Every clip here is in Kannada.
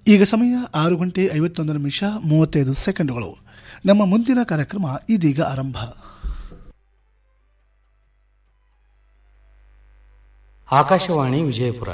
ಈಗ ಸಮಯ ಆರು ಗಂಟೆ ಐವತ್ತೊಂದು ನಿಮಿಷ ಮೂವತ್ತೈದು ಸೆಕೆಂಡುಗಳು ನಮ್ಮ ಮುಂದಿನ ಕಾರ್ಯಕ್ರಮ ಇದೀಗ ಆರಂಭ ಆಕಾಶವಾಣಿ ವಿಜಯಪುರ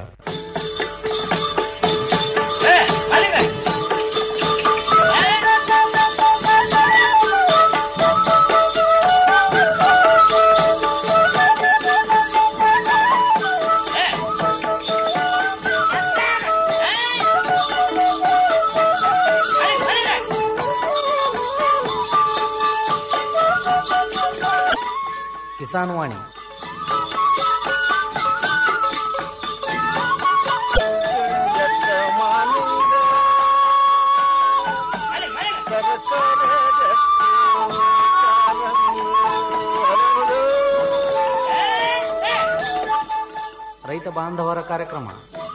ಕಿಸಾನ್ ವಾಣಿ ರೈತ ಬಾಂಧವರ ಕಾರ್ಯಕ್ರಮ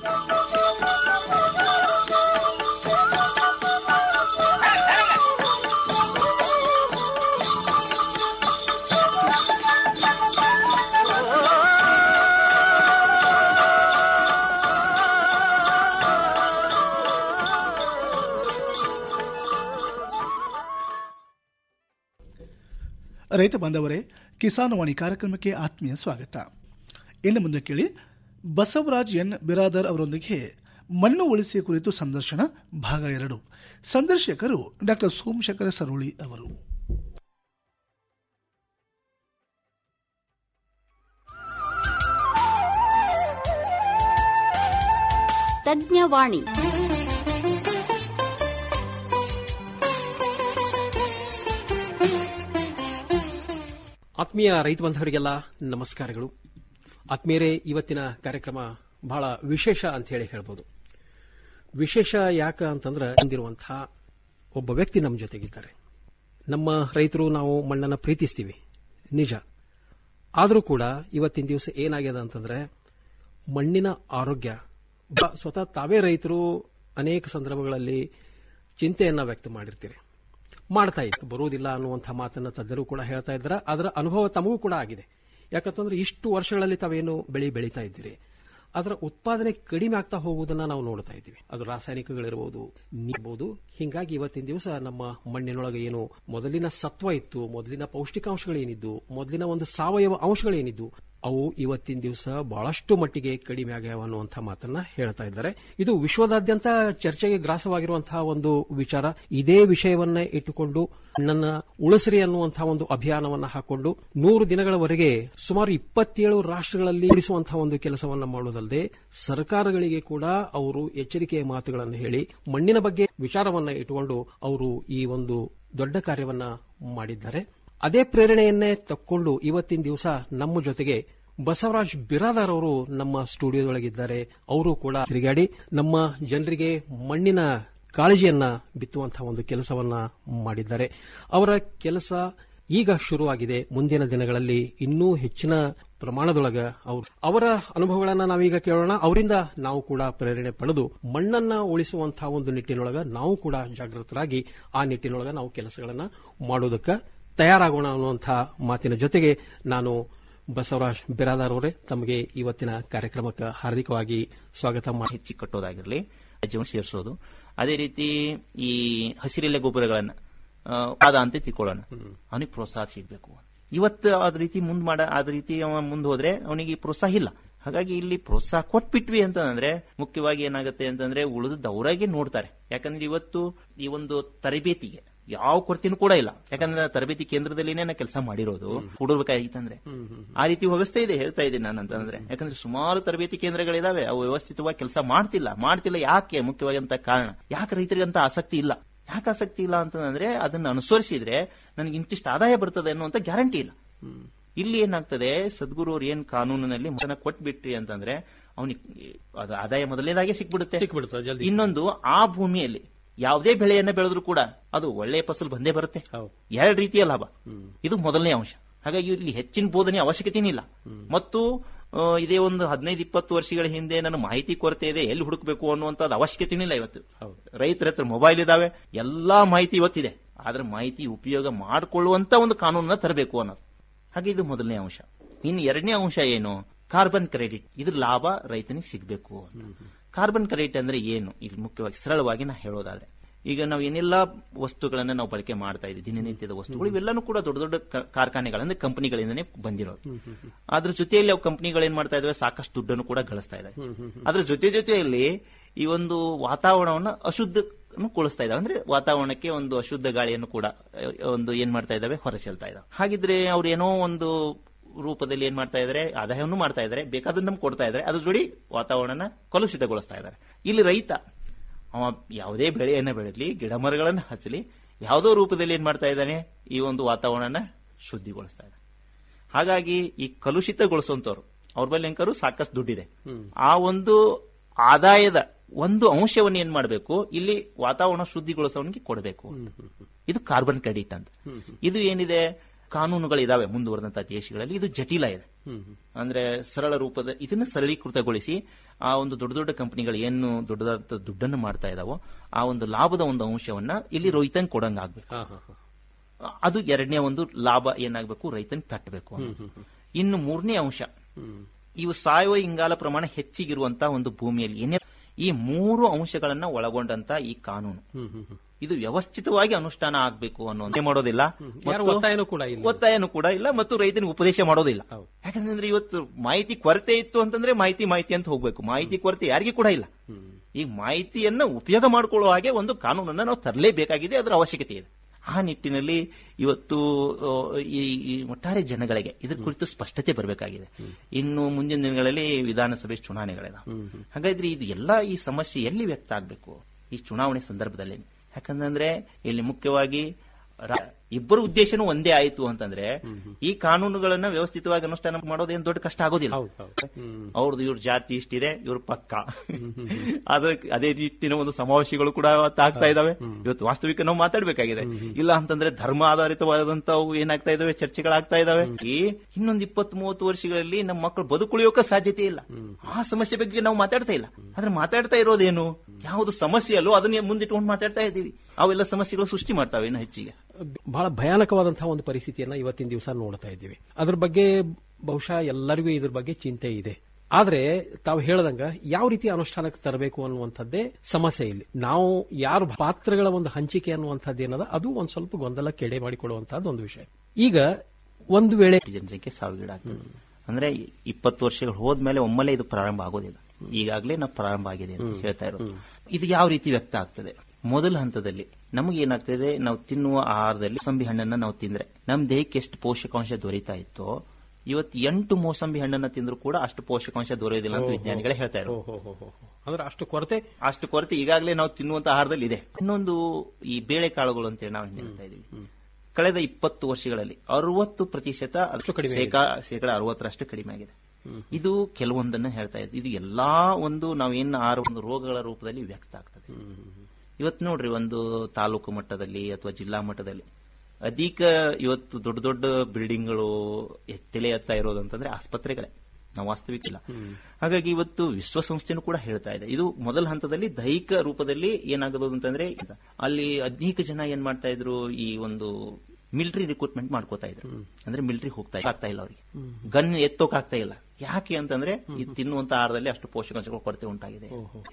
ರೈತ ಬಾಂಧವರೇ ಕಿಸಾನ್ ವಾಣಿ ಕಾರ್ಯಕ್ರಮಕ್ಕೆ ಆತ್ಮೀಯ ಸ್ವಾಗತ ಇನ್ನು ಮುಂದೆ ಕೇಳಿ ಬಸವರಾಜ್ ಎನ್ ಬಿರಾದರ್ ಅವರೊಂದಿಗೆ ಮಣ್ಣು ಉಳಿಸಿ ಕುರಿತು ಸಂದರ್ಶನ ಭಾಗ ಎರಡು ಸಂದರ್ಶಕರು ಡಾಕ್ಟರ್ ಸೋಮಶೇಖರ ಸರೋಳಿ ಅವರು ತಜ್ಞವಾಣಿ ಆತ್ಮೀಯ ರೈತ ಬಾಂಧವರಿಗೆಲ್ಲ ನಮಸ್ಕಾರಗಳು ಆತ್ಮೀಯರೇ ಇವತ್ತಿನ ಕಾರ್ಯಕ್ರಮ ಬಹಳ ವಿಶೇಷ ಅಂತ ಹೇಳಿ ಹೇಳ್ಬೋದು ವಿಶೇಷ ಯಾಕ ಅಂತಂದ್ರೆ ಹೊಂದಿರುವಂತಹ ಒಬ್ಬ ವ್ಯಕ್ತಿ ನಮ್ಮ ಜೊತೆಗಿದ್ದಾರೆ ನಮ್ಮ ರೈತರು ನಾವು ಮಣ್ಣನ್ನು ಪ್ರೀತಿಸ್ತೀವಿ ನಿಜ ಆದರೂ ಕೂಡ ಇವತ್ತಿನ ದಿವಸ ಏನಾಗ್ಯದ ಅಂತಂದ್ರೆ ಮಣ್ಣಿನ ಆರೋಗ್ಯ ಬ- ಸ್ವತಃ ತಾವೇ ರೈತರು ಅನೇಕ ಸಂದರ್ಭಗಳಲ್ಲಿ ಚಿಂತೆಯನ್ನ ವ್ಯಕ್ತ ಮಾಡಿರ್ತೀರಿ ಮಾಡ್ತಾ ಇತ್ತು ಬರುವುದಿಲ್ಲ ಅನ್ನುವಂಥ ಮಾತನ್ನ ತಜ್ಞರು ಕೂಡ ಹೇಳ್ತಾ ಇದ್ದಾರೆ ಅದರ ಅನುಭವ ತಮಗೂ ಕೂಡ ಆಗಿದೆ ಯಾಕಂತಂದ್ರೆ ಇಷ್ಟು ವರ್ಷಗಳಲ್ಲಿ ತಾವೇನು ಬೆಳೆ ಬೆಳೀತಾ ಇದ್ದೀರಿ ಅದರ ಉತ್ಪಾದನೆ ಕಡಿಮೆ ಆಗ್ತಾ ಹೋಗುವುದನ್ನ ನಾವು ನೋಡ್ತಾ ಇದ್ದೀವಿ ಅದು ರಾಸಾಯನಿಕಗಳಿರ್ಬೋದು ನೀರ್ಬೋದು ಹಿಂಗಾಗಿ ಇವತ್ತಿನ ದಿವಸ ನಮ್ಮ ಮಣ್ಣಿನೊಳಗೆ ಏನು ಮೊದಲಿನ ಸತ್ವ ಇತ್ತು ಮೊದಲಿನ ಪೌಷ್ಟಿಕಾಂಶಗಳೇನಿದ್ದು ಮೊದಲಿನ ಒಂದು ಸಾವಯವ ಅಂಶಗಳೇನಿದ್ದು ಅವು ಇವತ್ತಿನ ದಿವಸ ಬಹಳಷ್ಟು ಮಟ್ಟಿಗೆ ಕಡಿಮೆ ಆಗ್ಯಾವ ಅನ್ನುವಂಥ ಮಾತನ್ನ ಹೇಳ್ತಾ ಇದ್ದಾರೆ ಇದು ವಿಶ್ವದಾದ್ಯಂತ ಚರ್ಚೆಗೆ ಗ್ರಾಸವಾಗಿರುವಂತಹ ಒಂದು ವಿಚಾರ ಇದೇ ವಿಷಯವನ್ನ ಇಟ್ಟುಕೊಂಡು ನನ್ನ ಉಳಸರಿ ಅನ್ನುವಂತಹ ಒಂದು ಅಭಿಯಾನವನ್ನ ಹಾಕೊಂಡು ನೂರು ದಿನಗಳವರೆಗೆ ಸುಮಾರು ಇಪ್ಪತ್ತೇಳು ರಾಷ್ಟ್ರಗಳಲ್ಲಿ ಉಳಿಸುವಂತಹ ಒಂದು ಕೆಲಸವನ್ನ ಮಾಡುವುದಲ್ಲದೆ ಸರ್ಕಾರಗಳಿಗೆ ಕೂಡ ಅವರು ಎಚ್ಚರಿಕೆಯ ಮಾತುಗಳನ್ನು ಹೇಳಿ ಮಣ್ಣಿನ ಬಗ್ಗೆ ವಿಚಾರವನ್ನ ಇಟ್ಟುಕೊಂಡು ಅವರು ಈ ಒಂದು ದೊಡ್ಡ ಕಾರ್ಯವನ್ನ ಮಾಡಿದ್ದಾರೆ ಅದೇ ಪ್ರೇರಣೆಯನ್ನೇ ತಕ್ಕೊಂಡು ಇವತ್ತಿನ ದಿವಸ ನಮ್ಮ ಜೊತೆಗೆ ಬಸವರಾಜ್ ಬಿರಾದಾರ್ ಅವರು ನಮ್ಮ ಸ್ಟುಡಿಯೋದೊಳಗಿದ್ದಾರೆ ಅವರು ಕೂಡ ತಿರುಗಾಡಿ ನಮ್ಮ ಜನರಿಗೆ ಮಣ್ಣಿನ ಕಾಳಜಿಯನ್ನ ಬಿತ್ತುವಂತಹ ಒಂದು ಕೆಲಸವನ್ನ ಮಾಡಿದ್ದಾರೆ ಅವರ ಕೆಲಸ ಈಗ ಶುರುವಾಗಿದೆ ಮುಂದಿನ ದಿನಗಳಲ್ಲಿ ಇನ್ನೂ ಹೆಚ್ಚಿನ ಪ್ರಮಾಣದೊಳಗ ಅವರು ಅವರ ಅನುಭವಗಳನ್ನ ನಾವೀಗ ಕೇಳೋಣ ಅವರಿಂದ ನಾವು ಕೂಡ ಪ್ರೇರಣೆ ಪಡೆದು ಮಣ್ಣನ್ನ ಉಳಿಸುವಂತಹ ಒಂದು ನಿಟ್ಟಿನೊಳಗ ನಾವು ಕೂಡ ಜಾಗೃತರಾಗಿ ಆ ನಿಟ್ಟಿನೊಳಗ ನಾವು ಕೆಲಸಗಳನ್ನ ಮಾಡೋದಕ್ಕೆ ತಯಾರಾಗೋಣ ಅನ್ನುವಂತಹ ಮಾತಿನ ಜೊತೆಗೆ ನಾನು ಬಸವರಾಜ್ ಬಿರಾದಾರ್ ಅವರೇ ತಮಗೆ ಇವತ್ತಿನ ಕಾರ್ಯಕ್ರಮಕ್ಕೆ ಹಾರ್ದಿಕವಾಗಿ ಸ್ವಾಗತ ಮಾಡಿ ಹೆಚ್ಚಿ ಕಟ್ಟೋದಾಗಿರಲಿ ರಾಜ್ಯವನ್ನು ಸೇರಿಸೋದು ಅದೇ ರೀತಿ ಈ ಹಸಿರೆಲೆ ಗೊಬ್ಬರಗಳನ್ನ ಆ, ಆದ ಅಂತ ತಿಳ್ಕೊಳ್ಳೋಣ ಅವನಿಗೆ ಪ್ರೋತ್ಸಾಹ ಸಿಗ್ಬೇಕು ಇವತ್ತು ಅದ ರೀತಿ ಮುಂದ್ ಮಾಡ ಅದ ರೀತಿ ಅವ ಮುಂದ್ ಹೋದ್ರೆ ಅವನಿಗೆ ಪ್ರೋತ್ಸಾಹ ಇಲ್ಲ ಹಾಗಾಗಿ ಇಲ್ಲಿ ಪ್ರೋತ್ಸಾಹ ಕೊಟ್ಬಿಟ್ವಿ ಅಂತಂದ್ರೆ ಮುಖ್ಯವಾಗಿ ಏನಾಗುತ್ತೆ ಅಂತಂದ್ರೆ ಉಳಿದದ್ದು ಅವರಾಗೆ ನೋಡ್ತಾರೆ ಯಾಕಂದ್ರೆ ಇವತ್ತು ಈ ಒಂದು ತರಬೇತಿಗೆ ಯಾವ ಕೊರತೆನೂ ಕೂಡ ಇಲ್ಲ ಯಾಕಂದ್ರೆ ತರಬೇತಿ ಕೇಂದ್ರದಲ್ಲಿನೇ ನಾ ಕೆಲಸ ಮಾಡಿರೋದು ಹುಡುರ್ಬೇಕಾಗಿತ್ತಂದ್ರೆ ಆ ರೀತಿ ವ್ಯವಸ್ಥೆ ಇದೆ ಹೇಳ್ತಾ ಇದ್ದೀನಿ ನಾನು ಅಂತಂದ್ರೆ ಯಾಕಂದ್ರೆ ಸುಮಾರು ತರಬೇತಿ ಕೇಂದ್ರಗಳಿದಾವೆ ಅವು ವ್ಯವಸ್ಥಿತವಾಗಿ ಕೆಲಸ ಮಾಡ್ತಿಲ್ಲ ಮಾಡ್ತಿಲ್ಲ ಯಾಕೆ ಮುಖ್ಯವಾಗಿ ಅಂತ ಕಾರಣ ಯಾಕೆ ರೈತರಿಗಂತ ಆಸಕ್ತಿ ಇಲ್ಲ ಯಾಕೆ ಆಸಕ್ತಿ ಇಲ್ಲ ಅಂತಂದ್ರೆ ಅದನ್ನ ಅನುಸರಿಸಿದ್ರೆ ನನಗೆ ಇಂತಿಷ್ಟು ಆದಾಯ ಬರ್ತದೆ ಅನ್ನುವಂತ ಗ್ಯಾರಂಟಿ ಇಲ್ಲ ಇಲ್ಲಿ ಏನಾಗ್ತದೆ ಸದ್ಗುರು ಅವ್ರು ಏನ್ ಕಾನೂನಿನಲ್ಲಿ ಮತನ ಕೊಟ್ಬಿಟ್ರಿ ಅಂತಂದ್ರೆ ಅವನಿಗೆ ಅದು ಆದಾಯ ಮೊದಲನೇದಾಗೆ ಸಿಕ್ಬಿಡುತ್ತೆ ಸಿಕ್ಬಿಡುತ್ತೆ ಜಲ್ದಿ. ಇನ್ನೊಂದು ಆ ಭೂಮಿಯಲ್ಲಿ ಯಾವುದೇ ಬೆಳೆಯನ್ನ ಬೆಳೆದ್ರು ಕೂಡ ಅದು ಒಳ್ಳೆಯ ಫಸಲು ಬಂದೇ ಬರುತ್ತೆ ಹೌದು. ಎರಡು ರೀತಿಯ ಲಾಭ ಇದು ಮೊದಲನೇ ಅಂಶ ಹಾಗಾಗಿ ಇಲ್ಲಿ ಹೆಚ್ಚಿನ ಬೋಧನೆ ಅವಶ್ಯಕತೆನೇ ಇಲ್ಲ ಮತ್ತು ಆ, ಇದೇ ಒಂದು ಹದಿನೈದು ಇಪ್ಪತ್ತು ವರ್ಷಗಳ ಹಿಂದೆ ನನ್ನ ಮಾಹಿತಿ ಕೊರತೆ ಇದೆ ಎಲ್ಲಿ ಹುಡುಕಬೇಕು ಅನ್ನುವಂಥದ್ದು ಅವಶ್ಯಕತೆನೇ ಇಲ್ಲ ಇವತ್ತು ರೈತರ ಹತ್ರ ಮೊಬೈಲ್ ಇದಾವೆ ಎಲ್ಲಾ ಮಾಹಿತಿ ಇವತ್ತಿದೆ ಆದ್ರೆ ಮಾಹಿತಿ ಉಪಯೋಗ ಮಾಡಿಕೊಳ್ಳುವಂತ ಒಂದು ಕಾನೂನನ್ನ ತರಬೇಕು ಅನ್ನೋದು ಹಾಗೆ ಇದು ಮೊದಲನೇ ಅಂಶ ಇನ್ನು ಎರಡನೇ ಅಂಶ ಏನು ಕಾರ್ಬನ್ ಕ್ರೆಡಿಟ್ ಇದ್ರ ಲಾಭ ರೈತನಿಗೆ ಸಿಗಬೇಕು ಅಂತ ಕಾರ್ಬನ್ ಕ್ರೆಡಿಟ್ ಅಂದ್ರೆ ಏನು ಇಲ್ಲಿ ಮುಖ್ಯವಾಗಿ ಸರಳವಾಗಿ ನಾ ಹೇಳೋದಾದ್ರೆ ಈಗ ನಾವು ಏನೆಲ್ಲ ವಸ್ತುಗಳನ್ನ ನಾವು ಬಳಕೆ ಮಾಡ್ತಾ ಇದ್ದೀವಿ ದಿನನಿತ್ಯದ ವಸ್ತುಗಳು ಇವೆಲ್ಲನೂ ಕೂಡ ದೊಡ್ಡ ದೊಡ್ಡ ಕ- ಕಾರ್ಖಾನೆಗಳು ಅಂದ್ರೆ ಕಂಪನಿಗಳಿಂದನೇ ಬಂದಿರೋದು ಅದ್ರ ಜೊತೆಯಲ್ಲಿ ಅವು ಕಂಪನಿಗಳು ಏನ್ ಮಾಡ್ತಾ ಇದಾವೆ ಸಾಕಷ್ಟು ದುಡ್ಡನ್ನು ಕೂಡ ಗಳಿಸ್ತಾ ಇದಾವೆ ಅದ್ರ ಜೊತೆ ಜೊತೆಯಲ್ಲಿ ಈ ಒಂದು ವಾತಾವರಣವನ್ನ ಅಶುದ್ಧಗೊಳಿಸ್ತಾ ಇದಾವೆ ಅಂದ್ರೆ ವಾತಾವರಣಕ್ಕೆ ಒಂದು ಅಶುದ್ಧ ಗಾಳಿಯನ್ನು ಕೂಡ ಅಹ್, ಒಂದು ಏನ್ ಮಾಡ್ತಾ ಇದಾವೆ ಹೊರಚೆಲ್ತಾ ಇದಾವೆ ಹಾಗಿದ್ರೆ ಅವ್ರು ಏನೋ ಒಂದು ರೂಪದಲ್ಲಿ ಏನ್ ಮಾಡ್ತಾ ಇದಾರೆ ಆದಾಯವನ್ನು ಮಾಡ್ತಾ ಇದಾರೆ ಬೇಕಾದನ್ನ ನಮ್ಗೆ ಕೊಡ್ತಾ ಇದಾರೆ ಅದ್ರ ಜೋಡಿ ವಾತಾವರಣನ ಕಲುಷಿತಗೊಳಿಸ್ತಾ ಇದಾರೆ ಇಲ್ಲಿ ರೈತ ಅವ ಯಾವುದೇ ಬೆಳೆಯನ್ನ ಬೆಳಲಿ ಗಿಡ ಮರಗಳನ್ನ ಹಚ್ಚಲಿ ಯಾವುದೋ ರೂಪದಲ್ಲಿ ಏನ್ ಮಾಡ್ತಾ ಇದ್ದಾನೆ ಈ ಒಂದು ವಾತಾವರಣನ ಶುದ್ಧಿಗೊಳಿಸ್ತಾ ಇದ್ದಾನೆ ಹಾಗಾಗಿ ಈ ಕಲುಷಿತಗೊಳಿಸುವಂತವ್ರು ಅವ್ರ ಬಳಿ ಎಂಕರು ಸಾಕಷ್ಟು ದುಡ್ಡಿದೆ ಆ ಒಂದು ಆದಾಯದ ಒಂದು ಅಂಶವನ್ನು ಏನ್ ಮಾಡಬೇಕು ಇಲ್ಲಿ ವಾತಾವರಣ ಶುದ್ಧಿಗೊಳಿಸೋನಿಗೆ ಕೊಡಬೇಕು ಇದು ಕಾರ್ಬನ್ ಕ್ರೆಡಿಟ್ ಅಂತ ಇದು ಏನಿದೆ ಕಾನೂನುಗಳಿದಾವೆ ಮುಂದುವರೆದಂತಹ ದೇಶಗಳಲ್ಲಿ ಇದು ಜಟಿಲ ಇದೆ ಅಂದ್ರೆ ಸರಳ ರೂಪದ ಇದನ್ನ ಸರಳೀಕೃತಗೊಳಿಸಿ ಆ ಒಂದು ದೊಡ್ಡ ದೊಡ್ಡ ಕಂಪನಿಗಳು ಏನು ದೊಡ್ಡದಾದ ದುಡ್ಡನ್ನು ಮಾಡ್ತಾ ಇದಾವೋ ಆ ಒಂದು ಲಾಭದ ಒಂದು ಅಂಶವನ್ನ ಇಲ್ಲಿ ರೈತಂಗ್ ಕೊಡಂಗಾಗ್ಬೇಕು ಹಾ ಹಾ ಹಾ ಅದು ಎರಡನೇ ಒಂದು ಲಾಭ ಏನಾಗಬೇಕು ರೈತನಿಗೆ ತಟ್ಟಬೇಕು ಇನ್ನು ಮೂರನೇ ಅಂಶ ಇವು ಸಾವಯವ ಇಂಗಾಲ ಪ್ರಮಾಣ ಹೆಚ್ಚಿಗಿರುವಂತಹ ಒಂದು ಭೂಮಿಯಲ್ಲಿ ಏನೇ ಈ ಮೂರು ಅಂಶಗಳನ್ನ ಒಳಗೊಂಡಂತ ಈ ಕಾನೂನು ಇದು ವ್ಯವಸ್ಥಿತವಾಗಿ ಅನುಷ್ಠಾನ ಆಗಬೇಕು ಅನ್ನೋ ಒಂದು ಮಾಡೋದಿಲ್ಲ ಯಾರು ಮತ್ತು ಒತ್ತಾಯನೂ ಕೂಡ ಇಲ್ಲ. ಒತ್ತಾಯನೂ ಕೂಡ ಇಲ್ಲ ಮತ್ತು ರೈತನಿಗೆ ಉಪದೇಶ ಮಾಡೋದಿಲ್ಲ ಹೌದು. ಯಾಕಂದ್ರೆ ಇವತ್ತು ಮಾಹಿತಿ ಕೊರತೆ ಇತ್ತು ಅಂತಂದ್ರೆ ಮಾಹಿತಿ ಮಾಹಿತಿ ಅಂತ ಹೋಗ್ಬೇಕು ಮಾಹಿತಿ ಕೊರತೆ ಯಾರಿಗೂ ಕೂಡ ಇಲ್ಲ ಈ ಮಾಹಿತಿಯನ್ನ ಉಪಯೋಗ ಮಾಡಿಕೊಳ್ಳುವ ಹಾಗೆ ಒಂದು ಕಾನೂನನ್ನ ನಾವು ತರಲೇಬೇಕಾಗಿದೆ ಅದರ ಅವಶ್ಯಕತೆ ಇದೆ ಆ ನಿಟ್ಟಿನಲ್ಲಿ ಇವತ್ತು ಆ, ಈ ಈ ಒಟ್ಟಾರೆ ಜನಗಳಿಗೆ ಇದ್ರ ಕುರಿತು ಸ್ಪಷ್ಟತೆ ಬರಬೇಕಾಗಿದೆ ಇನ್ನು ಮುಂದಿನ ದಿನಗಳಲ್ಲಿ ವಿಧಾನಸಭೆ ಚುನಾವಣೆಗಳಿದಾವೆ ಹಾಗಾದ್ರೆ ಇದು ಎಲ್ಲ ಈ ಸಮಸ್ಯೆ ಎಲ್ಲಿ ವ್ಯಕ್ತ ಆಗಬೇಕು ಈ ಚುನಾವಣೆ ಸಂದರ್ಭದಲ್ಲಿ ಯಾಕಂದ್ರೆ ಇಲ್ಲಿ ಮುಖ್ಯವಾಗಿ ರಾ- ಇಬ್ಬರ ಉದ್ದೇಶನೂ ಒಂದೇ ಆಯಿತು ಅಂತಂದ್ರೆ ಈ ಕಾನೂನುಗಳನ್ನ ವ್ಯವಸ್ಥಿತವಾಗಿ ಅನುಷ್ಠಾನ ಮಾಡೋದೇನು ದೊಡ್ಡ ಕಷ್ಟ ಆಗೋದಿಲ್ಲ ಹೌದು ಹೌದು ಹ್ಮ್. ಅವ್ರದ್ದು ಇವ್ರ ಜಾತಿ ಇಷ್ಟಿದೆ ಇವ್ರ ಪಕ್ಕ ಅದಕ್ಕೆ ಅದೇ ನಿಟ್ಟಿನ ಒಂದು ಸಮಾವೇಶಗಳು ಕೂಡ ಇವತ್ತು ಆಗ್ತಾ ಇದಾವೆ ಇವತ್ತು ವಾಸ್ತವಿಕ ನಾವು ಮಾತಾಡ್ಬೇಕಾಗಿದೆ ಇಲ್ಲ ಅಂತಂದ್ರೆ ಧರ್ಮ ಆಧಾರಿತವಾದಂತವು ಏನಾಗ್ತಾ ಇದಾವೆ ಚರ್ಚೆಗಳಾಗ್ತಾ ಇದಾವೆ ಈ ಇನ್ನೊಂದು ಇಪ್ಪತ್ತು ಮೂವತ್ತು ವರ್ಷಗಳಲ್ಲಿ ನಮ್ಮ ಮಕ್ಕಳು ಬದುಕುಳಿಯೋಕೆ ಸಾಧ್ಯತೆ ಇಲ್ಲ ಆ ಸಮಸ್ಯೆ ಬಗ್ಗೆ ನಾವು ಮಾತಾಡ್ತಾ ಇಲ್ಲ ಆದ್ರೆ ಮಾತಾಡ್ತಾ ಇರೋದೇನು ಯಾವುದು ಸಮಸ್ಯೆ ಅಲ್ಲೋ ಅದನ್ನ ಮುಂದಿಟ್ಕೊಂಡು ಮಾತಾಡ್ತಾ ಇದ್ದೀವಿ ಅವೆಲ್ಲ ಸಮಸ್ಯೆಗಳು ಸೃಷ್ಟಿ ಮಾಡ್ತಾವೆ ಇನ್ನು ಹೆಚ್ಚಿಗೆ ಬಹಳ ಭಯಾನಕವಾದಂತಹ ಒಂದು ಪರಿಸ್ಥಿತಿಯನ್ನ ಇವತ್ತಿನ ದಿವಸ ನೋಡ್ತಾ ಇದ್ದೀವಿ ಅದ್ರ ಬಗ್ಗೆ ಬಹುಶಃ ಎಲ್ಲರಿಗೂ ಇದ್ರ ಬಗ್ಗೆ ಚಿಂತೆ ಇದೆ ಆದ್ರೆ ತಾವು ಹೇಳದಂಗ ಯಾವ ರೀತಿ ಅನುಷ್ಠಾನಕ್ಕೆ ತರಬೇಕು ಅನ್ನುವಂಥದ್ದೇ ಸಮಸ್ಯೆ ಇಲ್ಲಿ ನಾವು ಯಾರು ಪಾತ್ರಗಳ ಒಂದು ಹಂಚಿಕೆ ಅನ್ನುವಂಥದ್ದು ಏನದ ಅದು ಒಂದ್ ಸ್ವಲ್ಪ ಗೊಂದಲ ಕೆಡೆ ಮಾಡಿಕೊಡುವಂತಹದ್ದು ಒಂದು ವಿಷಯ ಈಗ ಒಂದು ವೇಳೆ ಜನಸಂಖ್ಯೆ ಸಾವಿಗೀಡಾಗ್ತದೆ ಅಂದ್ರೆ ಇಪ್ಪತ್ತು ವರ್ಷಗಳು ಹೋದ್ಮೇಲೆ ಒಮ್ಮೆಲೆ ಇದು ಪ್ರಾರಂಭ ಆಗೋದಿಲ್ಲ ಈಗಾಗಲೇ ನಾವು ಪ್ರಾರಂಭ ಆಗಿದೆ ಅಂತ ಹೇಳ್ತಾ ಇರೋದು ಇದು ಯಾವ ರೀತಿ ವ್ಯಕ್ತ ಆಗ್ತದೆ ಮೊದಲ ಹಂತದಲ್ಲಿ ನಮಗೆ ಏನಾಗ್ತದೆ ನಾವು ತಿನ್ನುವ ಆಹಾರದಲ್ಲಿ ಮೋಸಂಬಿ ಹಣ್ಣನ್ನ ನಾವು ತಿಂದ್ರೆ ನಮ್ಮ ದೇಹಕ್ಕೆ ಎಷ್ಟು ಪೋಷಕಾಂಶ ದೊರೀತಾ ಇತ್ತೋ ಇವತ್ತು ಎಂಟು ಮೋಸಂಬಿ ಹಣ್ಣನ್ನ ತಿಂದ್ರು ಕೂಡ ಅಷ್ಟು ಪೋಷಕಾಂಶ ದೊರೆಯೋದಿಲ್ಲ ಅಂತ ವಿಜ್ಞಾನಿಗಳೇ ಹೇಳ್ತಾ ಇರೋದು ಓ, ಹೋ, ಹೋ, ಹೋ. ಅಂದ್ರೆ ಅಷ್ಟು ಕೊರತೆ ಅಷ್ಟು ಕೊರತೆ ಈಗಾಗಲೇ ನಾವು ತಿನ್ನುವಂತ ಆಹಾರದಲ್ಲಿ ಇದೆ ಇನ್ನೊಂದು ಈ ಬೇಳೆಕಾಳುಗಳು ಅಂತೇಳಿ ನಾವು ಹೇಳ್ತಾ ಇದೀವಿ ಕಳೆದ ಇಪ್ಪತ್ತು ವರ್ಷಗಳಲ್ಲಿ ಅರವತ್ತು ಪ್ರತಿಶತ ಅಷ್ಟು ಕಡಿಮೆ ಶೇಕಡ ಶೇಕಡ ಅರವತ್ತರಷ್ಟು ಕಡಿಮೆ ಆಗಿದೆ ಇದು ಕೆಲವೊಂದನ್ನ ಹೇಳ್ತಾ ಇದೆ ಇದು ಎಲ್ಲಾ ಒಂದು ನಾವೇನು ಆಹಾರ ಒಂದು ರೋಗಗಳ ರೂಪದಲ್ಲಿ ವ್ಯಕ್ತ ಆಗ್ತದೆ ಇವತ್ತು ನೋಡ್ರಿ ಒಂದು ತಾಲೂಕು ಮಟ್ಟದಲ್ಲಿ ಅಥವಾ ಜಿಲ್ಲಾ ಮಟ್ಟದಲ್ಲಿ ಅಧಿಕ ಇವತ್ತು ದೊಡ್ಡ ದೊಡ್ಡ ಬಿಲ್ಡಿಂಗ್ಗಳು ತಲೆ ಎತ್ತಾ ಇರೋದು ಅಂತಂದ್ರೆ ಆಸ್ಪತ್ರೆಗಳೇ ನಾವು ವಾಸ್ತವಿಕ ಇಲ್ಲ ಹಾಗಾಗಿ ಇವತ್ತು ವಿಶ್ವಸಂಸ್ಥೆನೂ ಕೂಡ ಹೇಳ್ತಾ ಇದೆ ಇದು ಮೊದಲ ಹಂತದಲ್ಲಿ ದೈಹಿಕ ರೂಪದಲ್ಲಿ ಏನಾಗೋದು ಅಂತಂದ್ರೆ ಅಲ್ಲಿ ಅನೇಕ ಜನ ಏನ್ ಮಾಡ್ತಾ ಇದ್ರು ಈ ಒಂದು ಮಿಲಿಟರಿ ರಿಕ್ರೂಟ್ಮೆಂಟ್ ಮಾಡ್ಕೋತಾ ಇದ್ರು ಅಂದ್ರೆ ಮಿಲಿಟರಿ ಹೋಗ್ತಾ ಆಗ್ತಾ ಇಲ್ಲ ಅವರಿಗೆ ಗನ್ ಎತ್ತೋಕ್ ಆಗ್ತಾ ಇಲ್ಲ ಯಾಕೆ ಅಂತಂದ್ರೆ ಈ ತಿನ್ನುವಂತ ಆಹಾರದಲ್ಲಿ ಅಷ್ಟು ಪೋಷಕಾಂಶಗಳ ಕೊರತೆ ಉಂಟಾಗಿದೆ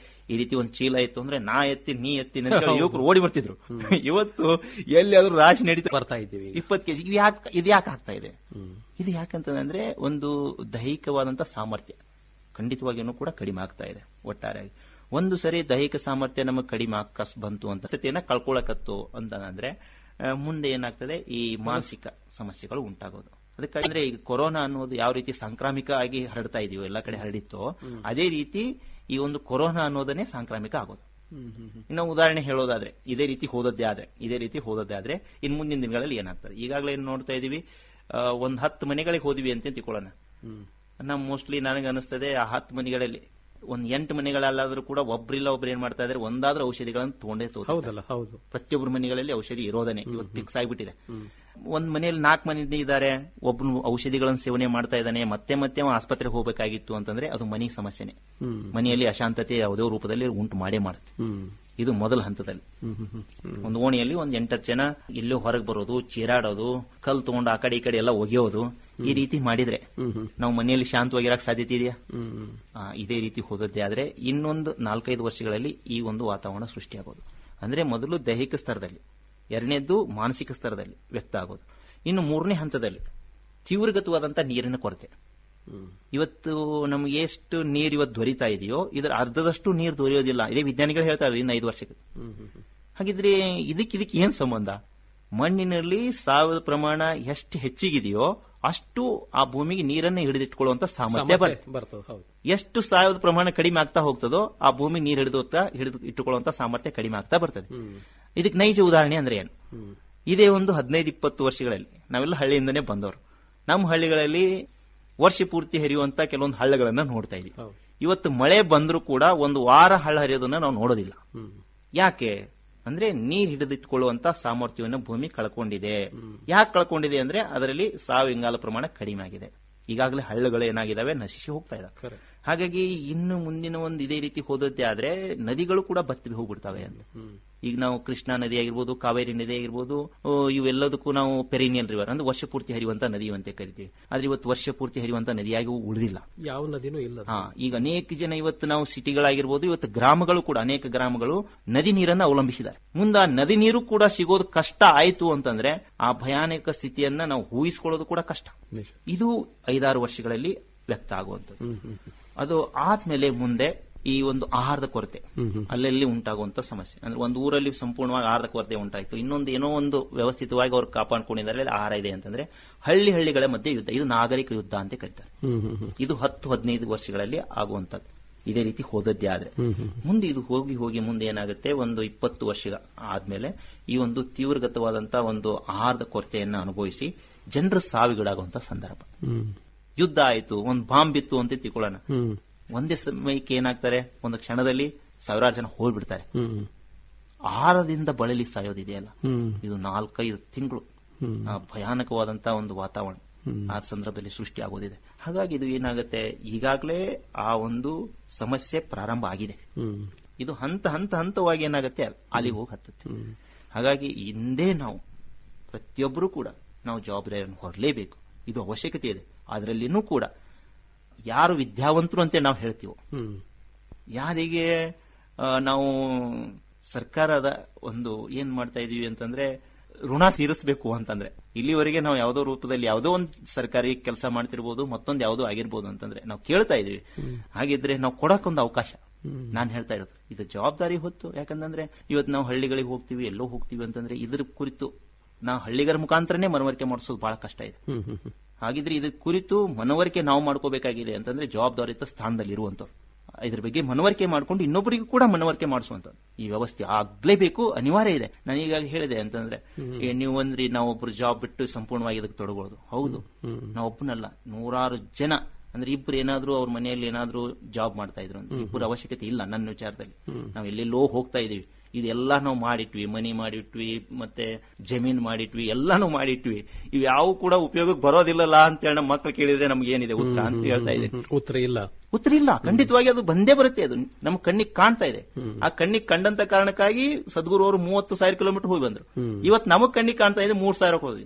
ಈ ರೀತಿ ಒಂದು ಚೀಲ ಇತ್ತು ಅಂದ್ರೆ ನಾ ಎತ್ತಿ ನೀ ಎತ್ತಿ ಅಂತ ಹೇಳಿ ಯುವಕರು ಓಡಿ ಬರ್ತಿದ್ರು ಇವತ್ತು ಎಲ್ಲಿಯಾದ್ರೂ ರಾಶಿ ನಡೀತಾ ಬರ್ತಾ ಇದ್ದೀವಿ ಇಪ್ಪತ್ತು ಕೆಜಿ ಇದು ಯಾಕೆ ಇದು ಯಾಕೆ ಆಗ್ತಾ ಇದೆ ಇದು ಯಾಕಂತಂದ್ರೆ ಒಂದು ದೈಹಿಕವಾದಂತ ಸಾಮರ್ಥ್ಯ ಖಂಡಿತವಾಗಿಯೂ ಕೂಡ ಕಡಿಮೆ ಆಗ್ತಾ ಇದೆ ಒಟ್ಟಾರೆಯಾಗಿ ಒಂದು ಸರಿ ದೈಹಿಕ ಸಾಮರ್ಥ್ಯ ನಮಗೆ ಕಡಿಮೆ ಆಕಸ್ ಬಂತು ಅಂತ ಸ್ಥಿತಿಯನ್ನ ಕಳ್ಕೊಳಕತ್ತು ಅಂತಂದ್ರೆ ಆ, ಮುಂದೆ ಏನಾಗ್ತದೆ ಈ ಮಾನಸಿಕ ಸಮಸ್ಯೆಗಳು ಉಂಟಾಗೋದು ಅದಕ್ಕಂದ್ರೆ ಈಗ ಕೊರೋನಾ ಅನ್ನೋದು ಯಾವ ರೀತಿ ಸಾಂಕ್ರಾಮಿಕ ಆಗಿ ಹರಡ್ತಾ ಇದೆಯೋ ಎಲ್ಲ ಕಡೆ ಹರಡಿತ್ತೋ ಅದೇ ರೀತಿ ಈ ಒಂದು ಕೊರೋನಾ ಅನ್ನೋದನ್ನೇ ಸಾಂಕ್ರಾಮಿಕ ಆಗೋದು ಇನ್ನು ಉದಾಹರಣೆ ಹೇಳೋದಾದ್ರೆ ಇದೇ ರೀತಿ ಹೋದದ್ದೇ ಆದ್ರೆ ಇದೇ ರೀತಿ ಹೋದದ್ದೇ ಆದ್ರೆ ಇನ್ ಮುಂದಿನ ದಿನಗಳಲ್ಲಿ ಏನಾಗ್ತದೆ ಈಗಾಗಲೇ ಏನ್ ನೋಡ್ತಾ ಇದೀವಿ ಆ, ಒಂದ್ ಹತ್ತು ಮನೆಗಳಿಗೆ ಹೋದಿವಿ ಅಂತ ತಿಳ್ಕೊಳ್ಳೋಣ ನಾವು ಮೋಸ್ಟ್ಲಿ ನನಗೆ ಅನಿಸ್ತದೆ ಆ ಹತ್ತು ಮನೆಗಳಲ್ಲಿ ಒಂದ್ ಎಂಟು ಮನೆಗಳಲ್ಲಾದ್ರೂ ಕೂಡ ಒಬ್ರಿಲ್ಲ ಒಬ್ರು ಏನ್ ಮಾಡ್ತಾ ಇದಾರೆ ಒಂದಾದ್ರೂ ಔಷಧಿಗಳನ್ನು ತಗೊಂಡೇ ತೋತಾರೆ ಹೌದಲ್ಲ ಹೌದು ಪ್ರತಿಯೊಬ್ಬರ ಮನೆಗಳಲ್ಲಿ ಔಷಧಿ ಇರೋದನೆ ಇವತ್ತು ಫಿಕ್ಸ್ ಆಗಿಬಿಟ್ಟಿದೆ ಒಂದ್ ಮನೆಯಲ್ಲಿ ನಾಲ್ಕು ಮನೆ ಇದ್ದಾರೆ ಒಬ್ನು ಔಷಧಿಗಳನ್ನು ಸೇವನೆ ಮಾಡ್ತಾ ಇದ್ದಾನೆ ಮತ್ತೆ ಮತ್ತೆ ಅವ ಆಸ್ಪತ್ರೆಗೆ ಹೋಗಬೇಕಾಗಿತ್ತು ಅಂತಂದ್ರೆ ಅದು ಮನಿ ಸಮಸ್ಯೆನೆ ಮನೆಯಲ್ಲಿ ಅಶಾಂತತೆ ಯಾವುದೋ ರೂಪದಲ್ಲಿ ಉಂಟು ಮಾಡೇ ಮಾಡುತ್ತೆ ಇದು ಮೊದಲ ಹಂತದಲ್ಲಿ ಒಂದು ಓಣಿಯಲ್ಲಿ ಒಂದ್ ಎಂಟತ್ತು ಜನ ಎಲ್ಲೋ ಹೊರಗೆ ಬರೋದು ಚೀರಾಡೋದು ಕಲ್ ತಗೊಂಡು ಆ ಕಡೆ ಈ ಕಡೆ ಎಲ್ಲ ಒಗೆಯೋದು ಈ ರೀತಿ ಮಾಡಿದ್ರೆ ನಾವು ಮನೆಯಲ್ಲಿ ಶಾಂತವಾಗಿರಕ್ ಸಾಧ್ಯತೆ ಇದೆಯಾ ಆ, ಇದೇ ರೀತಿ ಹೋದದ್ದೇ ಆದ್ರೆ ಇನ್ನೊಂದು ನಾಲ್ಕೈದು ವರ್ಷಗಳಲ್ಲಿ ಈ ಒಂದು ವಾತಾವರಣ ಸೃಷ್ಟಿಯಾಗೋದು ಅಂದ್ರೆ ಮೊದಲು ದೈಹಿಕ ಸ್ತರದಲ್ಲಿ ಎರಡನೇದ್ದು ಮಾನಸಿಕ ಸ್ತರದಲ್ಲಿ ವ್ಯಕ್ತ ಆಗೋದು ಇನ್ನು ಮೂರನೇ ಹಂತದಲ್ಲಿ ತೀವ್ರಗತವಾದಂತ ನೀರಿನ ಕೊರತೆ ಇವತ್ತು ನಮ್ಗೆ ಎಷ್ಟು ನೀರು ಇವತ್ತು ದೊರೀತಾ ಇದೆಯೋ ಇದರ ಅರ್ಧದಷ್ಟು ನೀರು ದೊರೆಯೋದಿಲ್ಲ ಇದೇ ವಿಜ್ಞಾನಿಗಳು ಹೇಳ್ತಾರೆ ಇನ್ನು ಐದು ವರ್ಷಕ್ಕೆ ಹಾಗಿದ್ರೆ ಇದಕ್ಕೆ ಇದಕ್ಕೆ ಏನ್ ಸಂಬಂಧ ಮಣ್ಣಿನಲ್ಲಿ ಸಾವಯವ ಪ್ರಮಾಣ ಎಷ್ಟು ಹೆಚ್ಚಿಗಿದೆಯೋ ಅಷ್ಟು ಆ ಭೂಮಿಗೆ ನೀರನ್ನು ಹಿಡಿದಿಟ್ಕೊಳ್ಳುವಂತ ಸಾಮರ್ಥ್ಯ ಬರುತ್ತೆ ಬರ್ತದೆ ಹೌದು ಎಷ್ಟು ಸಾವಯವ ಪ್ರಮಾಣ ಕಡಿಮೆ ಆಗ್ತಾ ಹೋಗ್ತದೋ ಆ ಭೂಮಿ ನೀರು ಹಿಡಿದು ಹಿಡಿದು ಇಟ್ಟುಕೊಳ್ಳುವಂತ ಸಾಮರ್ಥ್ಯ ಕಡಿಮೆ ಆಗ್ತಾ ಬರ್ತದೆ ಇದಕ್ಕೆ ನೈಜ ಉದಾಹರಣೆ ಅಂದ್ರೆ ಏನು ಇದೇ ಒಂದು ಹದಿನೈದು ಇಪ್ಪತ್ತು ವರ್ಷಗಳಲ್ಲಿ ನಾವೆಲ್ಲ ಹಳ್ಳಿಯಿಂದನೇ ಬಂದವರು ನಮ್ಮ ಹಳ್ಳಿಗಳಲ್ಲಿ ವರ್ಷ ಪೂರ್ತಿ ಹರಿಯುವಂತ ಕೆಲವೊಂದು ಹಳ್ಳಗಳನ್ನ ನೋಡ್ತಾ ಇದೀವಿ ಹೌದು. ಇವತ್ತು ಮಳೆ ಬಂದರೂ ಕೂಡ ಒಂದು ವಾರ ಹಳ್ಳ ಹರಿಯೋದನ್ನ ನಾವು ನೋಡೋದಿಲ್ಲ ಯಾಕೆ ಅಂದ್ರೆ ನೀರ್ ಹಿಡಿದಿಟ್ಕೊಳ್ಳುವಂತ ಸಾಮರ್ಥ್ಯವನ್ನು ಭೂಮಿ ಕಳ್ಕೊಂಡಿದೆ ಯಾಕೆ ಕಳ್ಕೊಂಡಿದೆ ಅಂದ್ರೆ ಅದರಲ್ಲಿ ಸಾವು ಇಂಗಾಲ ಪ್ರಮಾಣ ಕಡಿಮೆ ಆಗಿದೆ ಈಗಾಗಲೇ ಹಳ್ಳಗಳು ಏನಾಗಿದಾವೆ ನಶಿಸಿ ಹೋಗ್ತಾ ಇದಾವೆ ಹಾಗಾಗಿ ಇನ್ನು ಮುಂದಿನ ಒಂದು ಇದೇ ರೀತಿ ಹೋದದ್ದೇ ಆದ್ರೆ ನದಿಗಳು ಕೂಡ ಬತ್ತಿ ಹೋಗ್ಬಿಡ್ತವೆ ಅಂತ ಈಗ ನಾವು ಕೃಷ್ಣಾ ನದಿ ಆಗಿರ್ಬೋದು ಕಾವೇರಿ ನದಿ ಆಗಿರ್ಬೋದು ಓ, ಇವೆಲ್ಲದಕ್ಕೂ ನಾವು ಪೆರಿನಿಯಲ್ ರಿವರ್ ಅಂದ್ರೆ ವರ್ಷ ಪೂರ್ತಿ ಹರಿಯುವಂತ ನದಿ ಅಂತ ಕರಿತೀವಿ ಆದ್ರೆ ಇವತ್ತು ವರ್ಷ ಪೂರ್ತಿ ಹರಿಯುವಂತ ನದಿಯಾಗಿ ಉಳಿದಿಲ್ಲ ಯಾವ ನದಿನೂ ಇಲ್ಲ ಅದು. ಹಾ ಈಗ ಅನೇಕ ಜನ ಇವತ್ತು ನಾವು ಸಿಟಿಗಳಾಗಿರ್ಬೋದು ಇವತ್ತು ಗ್ರಾಮಗಳು ಕೂಡ ಅನೇಕ ಗ್ರಾಮಗಳು ನದಿ ನೀರನ್ನು ಅವಲಂಬಿಸಿದ್ದಾರೆ ಮುಂದೆ ಆ ನದಿ ನೀರು ಕೂಡ ಸಿಗೋದು ಕಷ್ಟ ಆಯ್ತು ಅಂತಂದ್ರೆ ಆ ಭಯಾನಕ ಸ್ಥಿತಿಯನ್ನ ನಾವು ಊಹಿಸ್ಕೊಳ್ಳೋದು ಕೂಡ ಕಷ್ಟ ನಿಜ. ಇದು ಐದಾರು ವರ್ಷಗಳಲ್ಲಿ ವ್ಯಕ್ತ ಆಗುವಂಥದ್ದು ಅದು ಆದ್ಮೇಲೆ ಮುಂದೆ ಈ ಒಂದು ಆಹಾರದ ಕೊರತೆ ಅಲ್ಲಲ್ಲಿ ಉಂಟಾಗುವಂತ ಸಮಸ್ಯೆ ಅಂದ್ರೆ ಒಂದು ಊರಲ್ಲಿ ಸಂಪೂರ್ಣವಾಗಿ ಆಹಾರದ ಕೊರತೆ ಉಂಟಾಯ್ತು ಇನ್ನೊಂದು ಏನೋ ಒಂದು ವ್ಯವಸ್ಥಿತವಾಗಿ ಅವ್ರು ಕಾಪಾಡ್ಕೊಂಡಿದ್ದಾರೆ ಅಲ್ಲಿ ಆಹಾರ ಇದೆ ಅಂತಂದ್ರೆ ಹಳ್ಳಿ ಹಳ್ಳಿಗಳ ಮಧ್ಯೆ ಯುದ್ಧ ಇದು ನಾಗರಿಕ ಯುದ್ಧ ಅಂತ ಕರೀತಾರೆ ಇದು ಹತ್ತು ಹದಿನೈದು ವರ್ಷಗಳಲ್ಲಿ ಆಗುವಂತದ್ದು ಇದೇ ರೀತಿ ಹೋದದ್ದೇ ಆದ್ರೆ ಮುಂದೆ ಇದು ಹೋಗಿ ಹೋಗಿ ಮುಂದೆ ಏನಾಗುತ್ತೆ ಒಂದು ಇಪ್ಪತ್ತು ವರ್ಷ ಆದ್ಮೇಲೆ ಈ ಒಂದು ತೀವ್ರಗತವಾದಂತ ಒಂದು ಆಹಾರದ ಕೊರತೆಯನ್ನ ಅನುಭವಿಸಿ ಜನರ ಸಾವಿಗೀಡಾಗುವಂತ ಸಂದರ್ಭ ಯುದ್ಧ ಆಯ್ತು ಒಂದು ಬಾಂಬ್ ಬಿತ್ತು ಅಂತ ತಿಳ್ಕೊಳ್ಳೋಣ ಒಂದೇ ಸಮಯಕ್ಕೆ ಏನಾಗ್ತಾರೆ ಒಂದು ಕ್ಷಣದಲ್ಲಿ ಸಾವಿರಾರು ಜನ ಹೋಗ್ಬಿಡ್ತಾರೆ ಆಹಾರದಿಂದ ಬಳಲಿ ಸಾಯೋದಿದೆಯಲ್ಲ ಇದು ನಾಲ್ಕೈದು ತಿಂಗಳು ಆ ಭಯಾನಕವಾದಂತ ಒಂದು ವಾತಾವರಣ ಆ ಸಂದರ್ಭದಲ್ಲಿ ಸೃಷ್ಟಿ ಆಗೋದಿದೆ ಹಾಗಾಗಿ ಇದು ಏನಾಗುತ್ತೆ ಈಗಾಗಲೇ ಆ ಒಂದು ಸಮಸ್ಯೆ ಪ್ರಾರಂಭ ಆಗಿದೆ ಇದು ಹಂತ ಹಂತ ಹಂತವಾಗಿ ಏನಾಗುತ್ತೆ ಅಲ್ಲಿಗೆ ಹೋಗಿ ಹತ್ತುತ್ತೆ ಹಾಗಾಗಿ ಹಿಂದೆ ನಾವು ಪ್ರತಿಯೊಬ್ಬರು ಕೂಡ ನಾವು ಜವಾಬ್ದಾರಿಯನ್ನು ಹೊರಲೇಬೇಕು ಇದು ಅವಶ್ಯಕತೆ ಇದೆ ಅದರಲ್ಲಿನೂ ಕೂಡ ಯಾರು ವಿದ್ಯಾವಂತರು ಅಂತ ನಾವು ಹೇಳ್ತೀವೋ ಯಾರಿಗೆ ಆ, ನಾವು ಸರ್ಕಾರದ ಒಂದು ಏನ್ ಮಾಡ್ತಾ ಇದೀವಿ ಅಂತಂದ್ರೆ ಋಣ ತೀರಿಸಬೇಕು ಅಂತಂದ್ರೆ ಇಲ್ಲಿವರೆಗೆ ನಾವು ಯಾವುದೋ ರೂಪದಲ್ಲಿ ಯಾವುದೋ ಒಂದು ಸರ್ಕಾರಿ ಕೆಲಸ ಮಾಡ್ತಿರ್ಬೋದು ಮತ್ತೊಂದು ಯಾವುದೋ ಆಗಿರ್ಬೋದು ಅಂತಂದ್ರೆ ನಾವು ಕೇಳ್ತಾ ಇದೀವಿ ಹಾಗಿದ್ರೆ ನಾವು ಕೊಡಕ್ಕೊಂದು ಅವಕಾಶ ನಾನು ಹೇಳ್ತಾ ಇರೋದು ಇದು ಜವಾಬ್ದಾರಿ ಹೊತ್ತು ಯಾಕಂತಂದ್ರೆ ಇವತ್ತು ನಾವು ಹಳ್ಳಿಗಳಿಗೆ ಹೋಗ್ತೀವಿ ಎಲ್ಲೋ ಹೋಗ್ತೀವಿ ಅಂತಂದ್ರೆ ಇದ್ರ ಕುರಿತು ನಾವು ಹಳ್ಳಿಗರ ಮುಖಾಂತರನೇ ಮನವರಿಕೆ ಮಾಡಿಸೋದು ಬಹಳ ಕಷ್ಟ ಇದೆ ಹಾಗಿದ್ರೆ ಇದ್ರ ಕುರಿತು ಮನವರಿಕೆ ನಾವು ಮಾಡ್ಕೋಬೇಕಾಗಿದೆ ಅಂತಂದ್ರೆ ಜವಾಬ್ದಾರಿತ ಸ್ಥಾನದಲ್ಲಿ ಇರುವಂತವ್ರು ಇದ್ರ ಬಗ್ಗೆ ಮನವರಿಕೆ ಮಾಡ್ಕೊಂಡು ಇನ್ನೊಬ್ಬರಿಗೂ ಕೂಡ ಮನವರಿಕೆ ಮಾಡಿಸುವಂತದ್ದು ಈ ವ್ಯವಸ್ಥೆ ಆಗ್ಲೇಬೇಕು ಅನಿವಾರ್ಯ ಇದೆ ನಾನು ಈಗಾಗ ಹೇಳಿದೆ ಅಂತಂದ್ರೆ ಏ, ನೀವು ಅಂದ್ರಿ ನಾವೊಬ್ರು ಜಾಬ್ ಬಿಟ್ಟು ಸಂಪೂರ್ಣವಾಗಿ ಇದಕ್ಕೆ ತೊಡಗೋದು ಹೌದು ನಾವೊಬ್ಬನಲ್ಲ ನೂರಾರು ಜನ ಅಂದ್ರೆ ಇಬ್ರು ಏನಾದ್ರೂ ಅವ್ರ ಮನೆಯಲ್ಲಿ ಏನಾದ್ರೂ ಜಾಬ್ ಮಾಡ್ತಾ ಇದ್ರು ಅಂತ ಇಬ್ಬರು ಅವಶ್ಯಕತೆ ಇಲ್ಲ ನನ್ನ ವಿಚಾರದಲ್ಲಿ ನಾವು ಎಲ್ಲೆಲ್ಲೋ ಹೋಗ್ತಾ ಇದೀವಿ ಇದೆಲ್ಲ ನಾವು ಮಾಡಿಟ್ವಿ ಮನಿ ಮಾಡಿಟ್ವಿ ಮತ್ತೆ ಜಮೀನ್ ಮಾಡಿಟ್ವಿ ಎಲ್ಲಾನು ಮಾಡಿಟ್ವಿ ಇವ್ ಯಾವ ಕೂಡ ಉಪಯೋಗಕ್ಕೆ ಬರೋದಿಲ್ಲಲ್ಲ ಅಂತ ಹೇಳಿ ನಮ್ಮ ಮಕ್ಳು ಕೇಳಿದ್ರೆ ನಮ್ಗೆ ಏನಿದೆ ಉತ್ತರ ಅಂತ ಹೇಳ್ತಾ ಇದ್ದೀನಿ ಉತ್ತರ ಇಲ್ಲ ಉತ್ತರ ಇಲ್ಲ ಖಂಡಿತವಾಗಿ ಅದು ಬಂದೇ ಬರುತ್ತೆ ಅದು ನಮ್ಮ ಕಣ್ಣಿಗೆ ಕಾಣ್ತಾ ಇದೆ ಆ ಕಣ್ಣಿಗೆ ಕಂಡಂತ ಕಾರಣಕ್ಕಾಗಿ ಸದ್ಗುರು ಅವರು ಮೂವತ್ತು ಸಾವಿರ ಕಿಲೋಮೀಟರ್ ಹೋಗಿ ಬಂದ್ರು ಇವತ್ತು ನಮಗ್ ಕಣ್ಣಿಗೆ ಕಾಣ್ತಾ ಇದೆ ಮೂರ್ ಸಾವಿರ ಹೋದ್ವಿ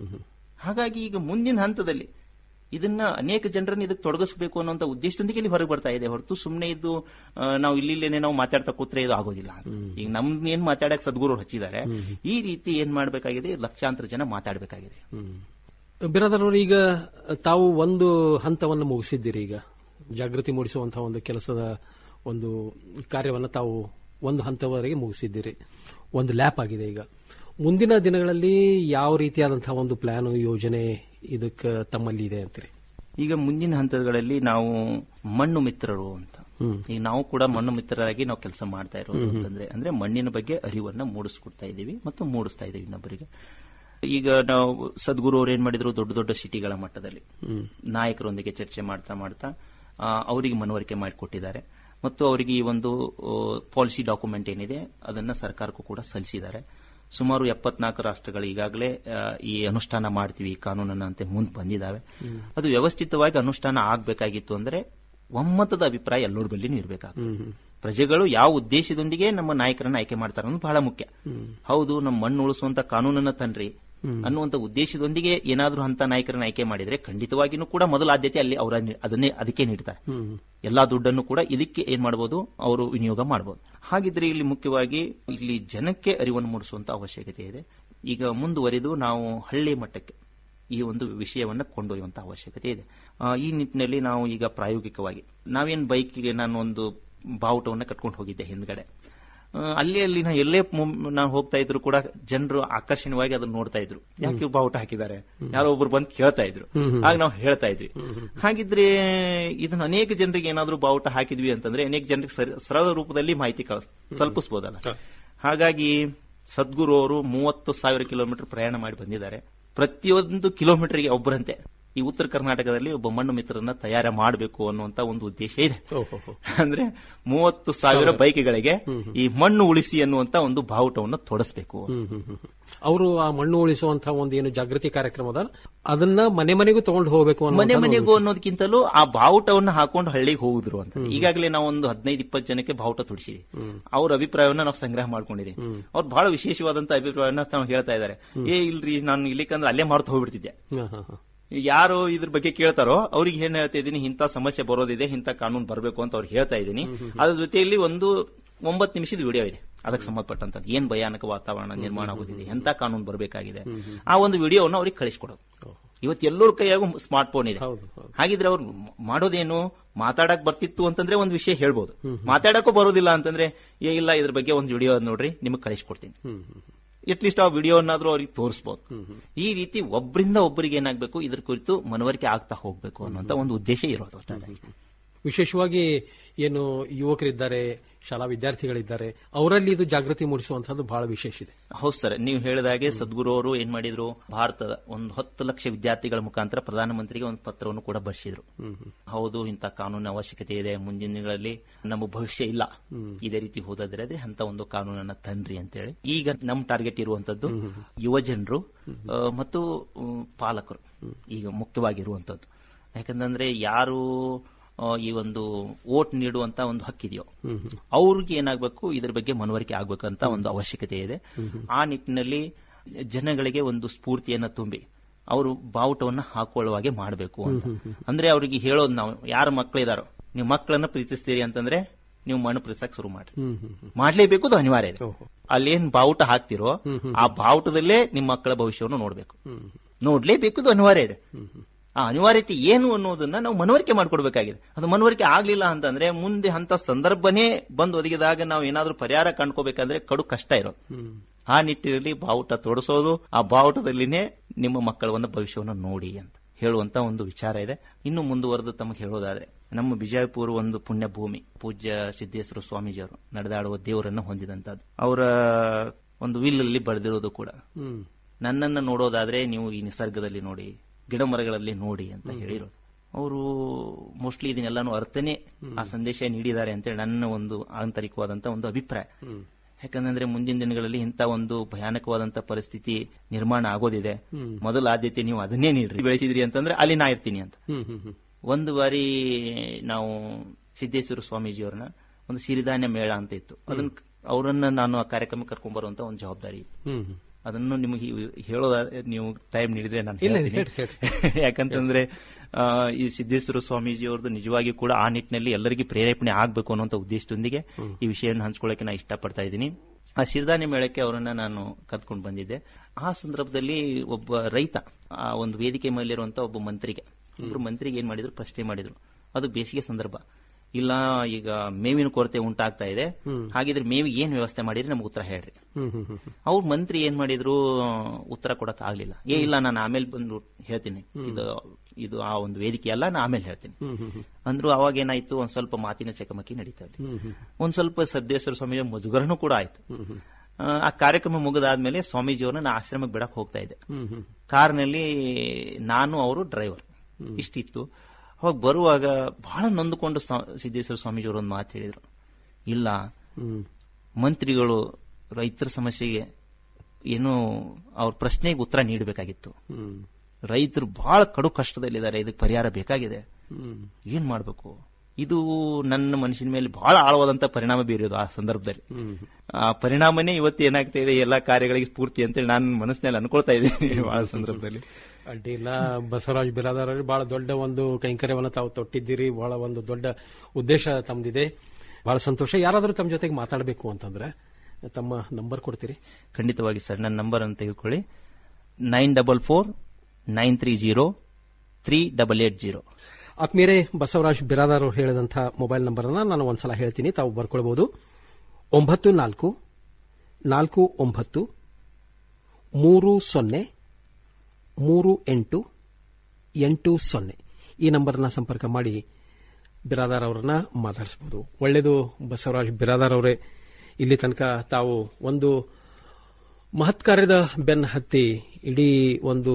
ಹಾಗಾಗಿ ಈಗ ಮುಂದಿನ ಹಂತದಲ್ಲಿ ಇದನ್ನ ಅನೇಕ ಜನರನ್ನ ಇದಕ್ಕೆ ತೊಡಗಿಸಬೇಕು ಅನ್ನುವಂತ ಉದ್ದೇಶದೊಂದಿಗೆ ಇಲ್ಲಿ ಹೊರಗೆ ಬರ್ತಾ ಇದೆ ಹೊರತು ಸುಮ್ಮನೆ ಇದು ಆ, ನಾವು ಇಲ್ಲಿಲ್ಲೇನೆ ನಾವು ಮಾತಾಡ್ತಾ ಕೂತ್ರೆ ಇದು ಆಗೋದಿಲ್ಲ ಅಂತ. ಈಗ ನಮ್ನ ಏನ್ ಮಾತಾಡಕ್ ಸದ್ಗುರು ಹಚ್ಚಿದ್ದಾರೆ ಈ ರೀತಿ ಏನ್ ಮಾಡ್ಬೇಕಾಗಿದೆ ಲಕ್ಷಾಂತರ ಜನ ಮಾತಾಡಬೇಕಾಗಿದೆ ಬಿರಾದರ್ ಅವರು ಈಗ ತಾವು ಒಂದು ಹಂತವನ್ನು ಮುಗಿಸಿದ್ದೀರಿ ಈಗ ಜಾಗೃತಿ ಮೂಡಿಸುವಂತಹ ಒಂದು ಕೆಲಸದ ಒಂದು ಕಾರ್ಯವನ್ನು ತಾವು ಒಂದು ಹಂತವರೆಗೆ ಮುಗಿಸಿದ್ದೀರಿ ಒಂದು ಲ್ಯಾಪ್ ಆಗಿದೆ ಈಗ ಮುಂದಿನ ದಿನಗಳಲ್ಲಿ ಯಾವ ರೀತಿಯಾದಂತಹ ಒಂದು ಪ್ಲಾನ್ ಯೋಜನೆ ಇದಕ್ಕೆ ತಮ್ಮಲ್ಲಿ ಇದೆ ಅಂತೀರಿ ಈಗ ಮುಂದಿನ ಹಂತಗಳಲ್ಲಿ ನಾವು ಮಣ್ಣು ಮಿತ್ರರು ಅಂತ ಈಗ ನಾವು ಕೂಡ ಮಣ್ಣು ಮಿತ್ರರಾಗಿ ನಾವು ಕೆಲಸ ಮಾಡ್ತಾ ಇರೋದು ಅಂತಂದ್ರೆ ಅಂದ್ರೆ ಮಣ್ಣಿನ ಬಗ್ಗೆ ಅರಿವನ್ನ ಮೂಡಿಸ್ಕೊಡ್ತಾ ಇದೀವಿ ಮತ್ತು ಮೂಡಿಸ್ತಾ ಇದೀವಿ ಇನ್ನೊಬ್ಬರಿಗೆ ಈಗ ನಾವು ಸದ್ಗುರು ಅವ್ರು ಏನ್ ಮಾಡಿದ್ರು ದೊಡ್ಡ ದೊಡ್ಡ ಸಿಟಿಗಳ ಮಟ್ಟದಲ್ಲಿ ನಾಯಕರೊಂದಿಗೆ ಚರ್ಚೆ ಮಾಡ್ತಾ ಮಾಡ್ತಾ ಆ, ಅವರಿಗೆ ಮನವರಿಕೆ ಮಾಡಿಕೊಟ್ಟಿದ್ದಾರೆ ಮತ್ತು ಅವರಿಗೆ ಈ ಒಂದು ಪಾಲಿಸಿ ಡಾಕ್ಯುಮೆಂಟ್ ಏನಿದೆ ಅದನ್ನ ಸರ್ಕಾರಕ್ಕೂ ಕೂಡ ಸಲ್ಲಿಸಿದ್ದಾರೆ ಸುಮಾರು ಎಪ್ಪತ್ನಾಲ್ಕು ರಾಷ್ಟ್ರಗಳು ಈಗಾಗಲೇ ಆ, ಈ ಅನುಷ್ಠಾನ ಮಾಡ್ತೀವಿ ಈ ಕಾನೂನನ್ನ ಅಂತ ಮುಂದೆ ಬಂದಿದ್ದಾವೆ ಅದು ವ್ಯವಸ್ಥಿತವಾಗಿ ಅನುಷ್ಠಾನ ಆಗ್ಬೇಕಾಗಿತ್ತು ಅಂದ್ರೆ ಒಮ್ಮತದ ಅಭಿಪ್ರಾಯ ಎಲ್ಲರ ಬಲ್ಲಿನೂ ಇರಬೇಕಾಗ್ತದೆ ಪ್ರಜೆಗಳು ಯಾವ ಉದ್ದೇಶದೊಂದಿಗೆ ನಮ್ಮ ನಾಯಕರನ್ನ ಆಯ್ಕೆ ಮಾಡ್ತಾರೆ ಅನ್ನೋದು ಬಹಳ ಮುಖ್ಯ ಹೌದು ನಮ್ಮ ಮಣ್ಣು ಉಳಿಸುವಂತ ಕಾನೂನನ್ನ ತನ್ರಿ ಅನ್ನುವಂತ ಉದ್ದೇಶದೊಂದಿಗೆ ಏನಾದ್ರೂ ಅಂತ ನಾಯಕರನ್ನ ಆಯ್ಕೆ ಮಾಡಿದ್ರೆ ಖಂಡಿತವಾಗಿಯೂ ಕೂಡ ಮೊದಲ ಆದ್ಯತೆ ಅಲ್ಲಿ ಅವರ ಅದನ್ನೇ ಅದಕ್ಕೆ ನೀಡ್ತಾರೆ ಎಲ್ಲಾ ದುಡ್ಡನ್ನು ಕೂಡ ಇದಕ್ಕೆ ಏನ್ ಮಾಡಬಹುದು ಅವರು ವಿನಿಯೋಗ ಮಾಡಬಹುದು ಹಾಗಿದ್ರೆ ಇಲ್ಲಿ ಮುಖ್ಯವಾಗಿ ಇಲ್ಲಿ ಜನಕ್ಕೆ ಅರಿವನ್ನು ಮೂಡಿಸುವಂತ ಅವಶ್ಯಕತೆ ಇದೆ ಈಗ ಮುಂದುವರಿದು ನಾವು ಹಳ್ಳಿ ಮಟ್ಟಕ್ಕೆ ಈ ಒಂದು ವಿಷಯವನ್ನ ಕೊಂಡೊಯ್ಯುವಂತಹ ಅವಶ್ಯಕತೆ ಇದೆ ಆ, ಈ ನಿಟ್ಟಿನಲ್ಲಿ ನಾವು ಈಗ ಪ್ರಾಯೋಗಿಕವಾಗಿ ನಾವೇನ್ ಬೈಕಿಗೆ ನಾನು ಒಂದು ಬಾವುಟವನ್ನ ಕಟ್ಕೊಂಡು ಹೋಗಿದ್ದೆ ಹಿಂದ್ಗಡೆ ಆ, ಅಲ್ಲಿ ಅಲ್ಲಿ ನಾ ಎಲ್ಲೇ ಮುಂ- ನಾವು ಹೋಗ್ತಾ ಇದ್ರು ಕೂಡ ಜನರು ಆಕರ್ಷಣೀಯವಾಗಿ ಅದನ್ನ ನೋಡ್ತಾ ಇದ್ರು ಯಾಕೆ ಇವ್ರು ಬಾವುಟ ಹಾಕಿದ್ದಾರೆ ಯಾರೋ ಒಬ್ರು ಬಂದು ಕೇಳ್ತಾ ಇದ್ರು ಆಗ ನಾವು ಹೇಳ್ತಾ ಇದ್ವಿ ಹಾಗಿದ್ರೆ ಇದನ್ನ ಅನೇಕ ಜನರಿಗೆ ಏನಾದ್ರೂ ಬಾವುಟ ಹಾಕಿದ್ವಿ ಅಂತಂದ್ರೆ ಅನೇಕ ಜನರಿಗೆ ಸರ- ಸರಳ ರೂಪದಲ್ಲಿ ಮಾಹಿತಿ ಕಳಿಸ್ ತಲುಪಿಸಬಹುದಲ್ಲ ಹಾಗಾಗಿ ಸದ್ಗುರು ಅವರು ಮೂವತ್ತು ಸಾವಿರ ಕಿಲೋಮೀಟರ್ ಪ್ರಯಾಣ ಮಾಡಿ ಬಂದಿದ್ದಾರೆ ಪ್ರತಿಯೊಂದು ಕಿಲೋಮೀಟರ್ಗೆ ಒಬ್ಬರಂತೆ ಈ ಉತ್ತರ ಕರ್ನಾಟಕದಲ್ಲಿ ಒಬ್ಬ ಮಣ್ಣು ಮಿತ್ರರನ್ನ ತಯಾರ ಮಾಡಬೇಕು ಅನ್ನುವಂತ ಒಂದು ಉದ್ದೇಶ ಇದೆ ಓಹೋ ಅಂದ್ರೆ ಮೂವತ್ತು ಸಾವಿರ ಬೈಕ್ಗಳಿಗೆ ಈ ಮಣ್ಣು ಉಳಿಸಿ ಅನ್ನುವಂತ ಒಂದು ಬಾವುಟವನ್ನು ತೊಡಸ್ಬೇಕು ಅವರು ಆ ಮಣ್ಣು ಉಳಿಸುವಂತಹ ಒಂದು ಏನು ಜಾಗೃತಿ ಕಾರ್ಯಕ್ರಮ ಅದ ಅದನ್ನ ಮನೆ ಮನೆಗೂ ತಗೊಂಡು ಹೋಗಬೇಕು ಮನೆ ಅನ್ನುವಂಥದ್ದು ಮನೆಗೂ ಅನ್ನೋದಕ್ಕಿಂತಲೂ ಆ ಬಾವುಟವನ್ನು ಹಾಕೊಂಡು ಹಳ್ಳಿಗೆ ಹೋಗುದ್ರು ಅಂತ ಈಗಾಗಲೇ ನಾವು ಒಂದು ಹದಿನೈದು ಇಪ್ಪತ್ತು ಜನಕ್ಕೆ ಬಾವುಟ ತುಡಿಸಿದ್ವಿ ಅವ್ರ ಅಭಿಪ್ರಾಯವನ್ನ ನಾವು ಸಂಗ್ರಹ ಮಾಡ್ಕೊಂಡಿದ್ದೀವಿ ಅವ್ರು ಬಹಳ ವಿಶೇಷವಾದಂತ ಅಭಿಪ್ರಾಯವನ್ನ ತಾವು ಹೇಳ್ತಾ ಇದ್ದಾರೆ ಏ ಇಲ್ರಿ ನಾನು ಇಲ್ಲಿಕಂದ್ರೆ ಅಲ್ಲೇ ಮಾರ್ತಾ ಹೋಗ್ಬಿಡ್ತಿದ್ದೆ ಹಾ, ಹಾ, ಹಾ. ಯಾರು ಇದ್ರ ಬಗ್ಗೆ ಕೇಳ್ತಾರೋ ಅವ್ರಿಗೆ ಏನ್ ಹೇಳ್ತಾ ಇದ್ದೀನಿ ಇಂಥ ಸಮಸ್ಯೆ ಬರೋದಿದೆ ಇಂಥ ಕಾನೂನು ಬರಬೇಕು ಅಂತ ಅವ್ರಿಗೆ ಹೇಳ್ತಾ ಇದ್ದೀನಿ ಅದ್ರ ಜೊತೆಯಲ್ಲಿ ಒಂದು ಒಂಬತ್ತು ನಿಮಿಷದ ವಿಡಿಯೋ ಇದೆ ಅದಕ್ಕೆ ಸಂಬಂಧಪಟ್ಟಂತದ್ದು ಏನ್ ಭಯಾನಕ ವಾತಾವರಣ ನಿರ್ಮಾಣ ಆಗೋದಿದೆ ಎಂತ ಕಾನೂನು ಬರಬೇಕಾಗಿದೆ ಆ ಒಂದು ವಿಡಿಯೋವನ್ನು ಅವ್ರಿಗೆ ಕಳಿಸ್ಕೊಡೋದು ಇವತ್ತು ಎಲ್ಲರ ಕೈಯಾಗೂ ಸ್ಮಾರ್ಟ್ ಫೋನ್ ಇದೆ ಹೌದು, ಹೌದು. ಹಾಗಿದ್ರೆ ಅವ್ರು ಮಾಡೋದೇನು ಮಾತಾಡಕ್ ಬರ್ತಿತ್ತು ಅಂತಂದ್ರೆ ಒಂದು ವಿಷಯ ಹೇಳ್ಬೋದು ಮಾತಾಡಕ್ಕೂ ಬರೋದಿಲ್ಲ ಅಂತಂದ್ರೆ ಏ ಇಲ್ಲ ಇದ್ರ ಬಗ್ಗೆ ಒಂದು ವಿಡಿಯೋ ನೋಡ್ರಿ ನಿಮಗೆ ಕಳಿಸ್ಕೊಡ್ತೀನಿ ಅಟ್ಲೀಸ್ಟ್ ಆ ವಿಡಿಯೋನಾದ್ರೂ ಅವ್ರಿಗೆ ತೋರಿಸಬಹುದು ಈ ರೀತಿ ಒಬ್ಬರಿಂದ ಒಬ್ಬರಿಗೆ ಏನಾಗಬೇಕು ಇದ್ರ ಕುರಿತು ಮನವರಿಕೆ ಆಗ್ತಾ ಹೋಗ್ಬೇಕು ಅನ್ನುವಂತ ಒಂದು ಉದ್ದೇಶ ಇರೋದು ಒಟ್ಟಾರೆ. ವಿಶೇಷವಾಗಿ ಏನು ಯುವಕರಿದ್ದಾರೆ ಶಾಲಾ ವಿದ್ಯಾರ್ಥಿಗಳಿದ್ದಾರೆ ಅವರಲ್ಲಿ ಇದು ಜಾಗೃತಿ ಮೂಡಿಸುವಂತಹದ್ದು ಬಹಳ ವಿಶೇಷ ಇದೆ ಹೌದು ಸರ್ ನೀವು ಹೇಳಿದ ಹಾಗೆ ಸದ್ಗುರು ಅವರು ಏನ್ ಮಾಡಿದ್ರು ಭಾರತದ ಒಂದು ಹತ್ತು ಲಕ್ಷ ವಿದ್ಯಾರ್ಥಿಗಳ ಮುಖಾಂತರ ಪ್ರಧಾನಮಂತ್ರಿಗೆ ಒಂದು ಪತ್ರವನ್ನು ಕೂಡ ಬರೆಸಿದ್ರು ಹೌದು ಇಂಥ ಕಾನೂನಿನ ಅವಶ್ಯಕತೆ ಇದೆ ಮುಂದಿನ ದಿನಗಳಲ್ಲಿ ನಮ್ಮ ಭವಿಷ್ಯ ಇಲ್ಲ ಇದೇ ರೀತಿ ಹೋದಾದ್ರೆ ಅದೇ ಅಂತ ಒಂದು ಕಾನೂನನ್ನ ತನ್ರಿ ಅಂತೇಳಿ ಈಗ ನಮ್ ಟಾರ್ಗೆಟ್ ಇರುವಂತದ್ದು ಯುವ ಜನರು ಮತ್ತು ಉಮ್, ಪಾಲಕರು ಈಗ ಮುಖ್ಯವಾಗಿರುವಂತದ್ದು ಯಾಕಂತಂದ್ರೆ ಯಾರು ಆ, ಈ ಒಂದು ವೋಟ್ ನೀಡುವಂತ ಒಂದು ಹಕ್ಕಿದೆಯೋ ಅವ್ರಿಗೆ ಏನಾಗಬೇಕು ಇದ್ರ ಬಗ್ಗೆ ಮನವರಿಕೆ ಆಗ್ಬೇಕಂತ ಒಂದು ಅವಶ್ಯಕತೆ ಇದೆ ಆ ನಿಟ್ಟಿನಲ್ಲಿ ಜನಗಳಿಗೆ ಒಂದು ಸ್ಫೂರ್ತಿಯನ್ನ ತುಂಬಿ ಅವರು ಬಾವುಟವನ್ನ ಹಾಕೊಳ್ಳುವ ಹಾಗೆ ಮಾಡಬೇಕು ಅಂತ ಅಂದ್ರೆ ಅವರಿಗೆ ಹೇಳೋದು ನಾವು ಯಾರ ಮಕ್ಕಳಿದಾರೋ ನೀವು ಮಕ್ಕಳನ್ನ ಪ್ರೀತಿಸ್ತೀರಿ ಅಂತಂದ್ರೆ ನೀವು ಮಣ್ಣು ಪ್ರೀತಿಸಕ್ ಶುರು ಮಾಡ್ರಿ ಮಾಡ್ಲೇಬೇಕು ಅದು ಅನಿವಾರ್ಯ ಇದೆ ಅಲ್ಲೇನ್ ಬಾವುಟ ಹಾಕ್ತಿರೋ ಆ ಬಾವುಟದಲ್ಲೇ ನಿಮ್ಮ ಮಕ್ಕಳ ಭವಿಷ್ಯವನ್ನು ನೋಡ್ಬೇಕು ನೋಡ್ಲೇಬೇಕು ಅದು ಅನಿವಾರ್ಯ ಇದೆ ಆ ಅನಿವಾರ್ಯತೆ ಏನು ಅನ್ನೋದನ್ನ ನಾವು ಮನವರಿಕೆ ಮಾಡ್ಕೊಡ್ಬೇಕಾಗಿದೆ ಅದು ಮನವರಿಕೆ ಆಗ್ಲಿಲ್ಲ ಅಂತಂದ್ರೆ ಮುಂದೆ ಅಂತ ಸಂದರ್ಭನೇ ಬಂದು ಒದಗಿದಾಗ ನಾವು ಏನಾದ್ರೂ ಪರಿಹಾರ ಕಂಡ್ಕೋಬೇಕಂದ್ರೆ ಕಡು ಕಷ್ಟ ಇರೋದು ಆ ನಿಟ್ಟಿನಲ್ಲಿ ಬಾವುಟ ತೊಡಸೋದು ಆ ಬಾವುಟದಲ್ಲಿನೇ ನಿಮ್ಮ ಮಕ್ಕಳ ಒಂದು ಭವಿಷ್ಯವನ್ನು ನೋಡಿ ಅಂತ ಹೇಳುವಂತ ಒಂದು ವಿಚಾರ ಇದೆ ಇನ್ನು ಮುಂದುವರೆದು ತಮಗೆ ಹೇಳೋದಾದ್ರೆ ನಮ್ಮ ಬಿಜಾಪುರ ಒಂದು ಪುಣ್ಯ ಭೂಮಿ ಪೂಜ್ಯ ಸಿದ್ದೇಶ್ವರ ಸ್ವಾಮೀಜಿಯವರು ನಡೆದಾಡುವ ದೇವರನ್ನು ಹೊಂದಿದಂತದ್ದು ಅವರ ಒಂದು ವಿಲ್ಲಲ್ಲಿ ಬಳೆದಿರೋದು ಕೂಡ ನನ್ನನ್ನು ನೋಡೋದಾದ್ರೆ ನೀವು ಈ ನಿಸರ್ಗದಲ್ಲಿ ನೋಡಿ ಗಿಡ ಮರಗಳಲ್ಲಿ ನೋಡಿ ಅಂತ ಹೇಳಿರೋದು ಅವರು ಮೋಸ್ಟ್ಲಿ ಇದನ್ನೆಲ್ಲಾನು ಅರ್ಥನೇ ಆ ಸಂದೇಶ ನೀಡಿದ್ದಾರೆ ಅಂತೇಳಿ ನನ್ನ ಒಂದು ಆಂತರಿಕವಾದಂತ ಒಂದು ಅಭಿಪ್ರಾಯ ಯಾಕಂದ್ರೆ ಮುಂದಿನ ದಿನಗಳಲ್ಲಿ ಇಂಥ ಒಂದು ಭಯಾನಕವಾದಂತ ಪರಿಸ್ಥಿತಿ ನಿರ್ಮಾಣ ಆಗೋದಿದೆ ಮೊದಲ ಆದ್ಯತೆ ನೀವು ಅದನ್ನೇ ನೀಡ್ರಿ ಬೆಳೆಸಿದ್ರಿ ಅಂತಂದ್ರೆ ಅಲ್ಲಿ ನಾ ಇರ್ತೀನಿ ಅಂತ ಒಂದು ಬಾರಿ ನಾವು ಸಿದ್ದೇಶ್ವರ ಸ್ವಾಮೀಜಿಯವ್ರನ್ನ ಒಂದು ಸಿರಿಧಾನ್ಯ ಮೇಳ ಅಂತ ಇತ್ತು ಅದನ್ನ ಅವರನ್ನ ನಾನು ಆ ಕಾರ್ಯಕ್ರಮ ಕರ್ಕೊಂಡ್ ಬರುವಂತ ಒಂದು ಜವಾಬ್ದಾರಿ ಇತ್ತು ಅದನ್ನು ನಿಮಗೆ ಹೇಳೋದ ನೀವು ಟೈಮ್ ನೀಡಿದ್ರೆ ನಾನು ಇಲ್ಲ, ಹೇಳ್ತೀನಿ ಹೇಳಿ, ಹೇಳಿ. ಯಾಕಂತಂದ್ರೆ ಆ, ಈ ಸಿದ್ದೇಶ್ವರ ಸ್ವಾಮೀಜಿ ಅವ್ರದ್ದು ನಿಜವಾಗಿ ಕೂಡ ಆ ನಿಟ್ಟಿನಲ್ಲಿ ಎಲ್ಲರಿಗೂ ಪ್ರೇರೇಪಣೆ ಆಗ್ಬೇಕು ಅನ್ನುವಂತ ಉದ್ದೇಶದೊಂದಿಗೆ ಈ ವಿಷಯವನ್ನು ಹಂಚ್ಕೊಳ್ಳಕ್ಕೆ ನಾನು ಇಷ್ಟಪಡ್ತಾ ಇದ್ದೀನಿ ಆ ಸಿರಿಧಾನ್ಯ ಮೇಳಕ್ಕೆ ಅವರನ್ನ ನಾನು ಕರ್ಕೊಂಡು ಬಂದಿದ್ದೆ ಆ ಸಂದರ್ಭದಲ್ಲಿ ಒಬ್ಬ ರೈತ ಆ ಒಂದು ವೇದಿಕೆ ಮೇಲಿರುವಂತ ಒಬ್ಬ ಮಂತ್ರಿಗೆ ಒಬ್ರು ಮಂತ್ರಿಗೆ ಏನ್ ಮಾಡಿದ್ರು ಪ್ರಶ್ನೆ ಮಾಡಿದ್ರು ಅದು ಬೇಸಿಗೆ ಸಂದರ್ಭ ಇಲ್ಲ ಈಗ ಮೇವಿನ ಕೊರತೆ ಉಂಟಾಗ್ತಾ ಇದೆ ಹಾಗಿದ್ರೆ ಮೇವಿಗೆ ಏನ್ ವ್ಯವಸ್ಥೆ ಮಾಡಿದ್ರೆ ನಮ್ಗೆ ಉತ್ತರ ಹೇಳ್ರಿ ಅವ್ರ ಮಂತ್ರಿ ಏನ್ ಮಾಡಿದ್ರು ಉತ್ತರ ಕೊಡಕ್ ಆಗ್ಲಿಲ್ಲ ಏ ಇಲ್ಲ ನಾನು ಆಮೇಲೆ ಬಂದು ಹೇಳ್ತೀನಿ ಇದು ಇದು ಆ ಒಂದು ವೇದಿಕೆ ಅಲ್ಲ ನಾನು ಆಮೇಲೆ ಹೇಳ್ತೀನಿ ಅಂದ್ರು ಅವಾಗ ಏನಾಯ್ತು ಒಂದ್ ಸ್ವಲ್ಪ ಮಾತಿನ ಚಕಮಕಿ ನಡೀತಾ ಇದೆ ಒಂದ್ ಸ್ವಲ್ಪ ಸದ್ದೇಶ್ವರ ಸ್ವಾಮಿ ಮುಜುಗರನು ಕೂಡ ಆಯ್ತು ಆ, ಆ ಕಾರ್ಯಕ್ರಮ ಮುಗಿದಾದ್ಮೇಲೆ ಸ್ವಾಮೀಜಿಯವ್ರನ್ನ ನಾ ಆಶ್ರಮಕ್ಕೆ ಬಿಡಕ್ ಹೋಗ್ತಾ ಇದ್ದೆ ಕಾರ್ನಲ್ಲಿ ನಾನು ಅವರು ಡ್ರೈವರ್ ಇಷ್ಟಿತ್ತು ಅವಾಗ ಬರುವಾಗ ಬಹಳ ನೊಂದುಕೊಂಡು ಸ್ವಾ- ಸಿದ್ದೇಶ್ವರ ಸ್ವಾಮೀಜಿಯವರು ಒಂದು ಮಾತು ಹೇಳಿದ್ರು ಇಲ್ಲ ಮಂತ್ರಿಗಳು ರೈತರ ಸಮಸ್ಯೆಗೆ ಏನು ಅವ್ರ ಪ್ರಶ್ನೆಗೆ ಉತ್ತರ ನೀಡಬೇಕಾಗಿತ್ತು ರೈತರು ಬಹಳ ಕಡು ಕಷ್ಟದಲ್ಲಿದ್ದಾರೆ ಇದಕ್ಕೆ ಪರಿಹಾರ ಬೇಕಾಗಿದೆ ಏನ್ ಮಾಡ್ಬೇಕು ಇದು ನನ್ನ ಮನುಷ್ಯನ ಮೇಲೆ ಬಹಳ ಆಳವಾದಂತ ಪರಿಣಾಮ ಬೀರೋದು ಆ ಸಂದರ್ಭದಲ್ಲಿ ಆ ಪರಿಣಾಮನೇ ಇವತ್ತು ಏನಾಗ್ತಾ ಇದೆ ಎಲ್ಲಾ ಕಾರ್ಯಗಳಿಗೆ ಸ್ಫೂರ್ತಿ ಅಂತೇಳಿ ನಾನು ಮನಸ್ಸಿನಲ್ಲಿ ಅನ್ಕೊಳ್ತಾ ಇದ್ದೀನಿ ಬಹಳ ಸಂದರ್ಭದಲ್ಲಿ ಅಡ್ಡಿಲ್ಲ ಬಸವರಾಜ್ ಬಿರಾದಾರ್ ಅವರು ಬಹಳ ದೊಡ್ಡ ಒಂದು ಕೈಂಕರ್ಯವನ್ನು ತಾವು ತೊಟ್ಟಿದ್ದೀರಿ ಬಹಳ ಒಂದು ದೊಡ್ಡ ಉದ್ದೇಶ ತಮ್ದಿದೆ ಬಹಳ ಸಂತೋಷ ಯಾರಾದರೂ ತಮ್ಮ ಜೊತೆಗೆ ಮಾತಾಡಬೇಕು ಅಂತಂದ್ರೆ ತಮ್ಮ ನಂಬರ್ ಕೊಡ್ತೀರಿ ಖಂಡಿತವಾಗಿ ಸರ್ ನನ್ನ ನಂಬರ್ ಅನ್ನು ತೆಗೆದುಕೊಳ್ಳಿ nine double four nine three zero three double eight zero ಆತ್ಮೀಯರೇ ಬಸವರಾಜ್ ಬಿರಾದಾರ್ ಅವರು ಹೇಳಿದಂತಹ ಮೊಬೈಲ್ ನಂಬರ್ ಅನ್ನ ನಾನು ಒಂದ್ಸಲ ಹೇಳ್ತೀನಿ ತಾವು ಬರ್ಕೊಳ್ಬಹುದು ಒಂಬತ್ತು ನಾಲ್ಕು ನಾಲ್ಕು ಒಂಬತ್ತು ಮೂರು ಸೊನ್ನೆ ಮೂರು ಎಂಟು ಎಂಟು ಸೊನ್ನೆ ಈ ನಂಬರ್ನ ಸಂಪರ್ಕ ಮಾಡಿ ಬಿರಾದಾರ್ ಅವರನ್ನ ಮಾತಾಡಿಸಬಹುದು ಒಳ್ಳೆಯದು ಬಸವರಾಜ್ ಬಿರಾದಾರ್ ಅವರೇ ಇಲ್ಲಿ ತನಕ ತಾವು ಒಂದು ಮಹತ್ ಕಾರ್ಯದ ಬೆನ್ನ ಹತ್ತಿ ಇಡೀ ಒಂದು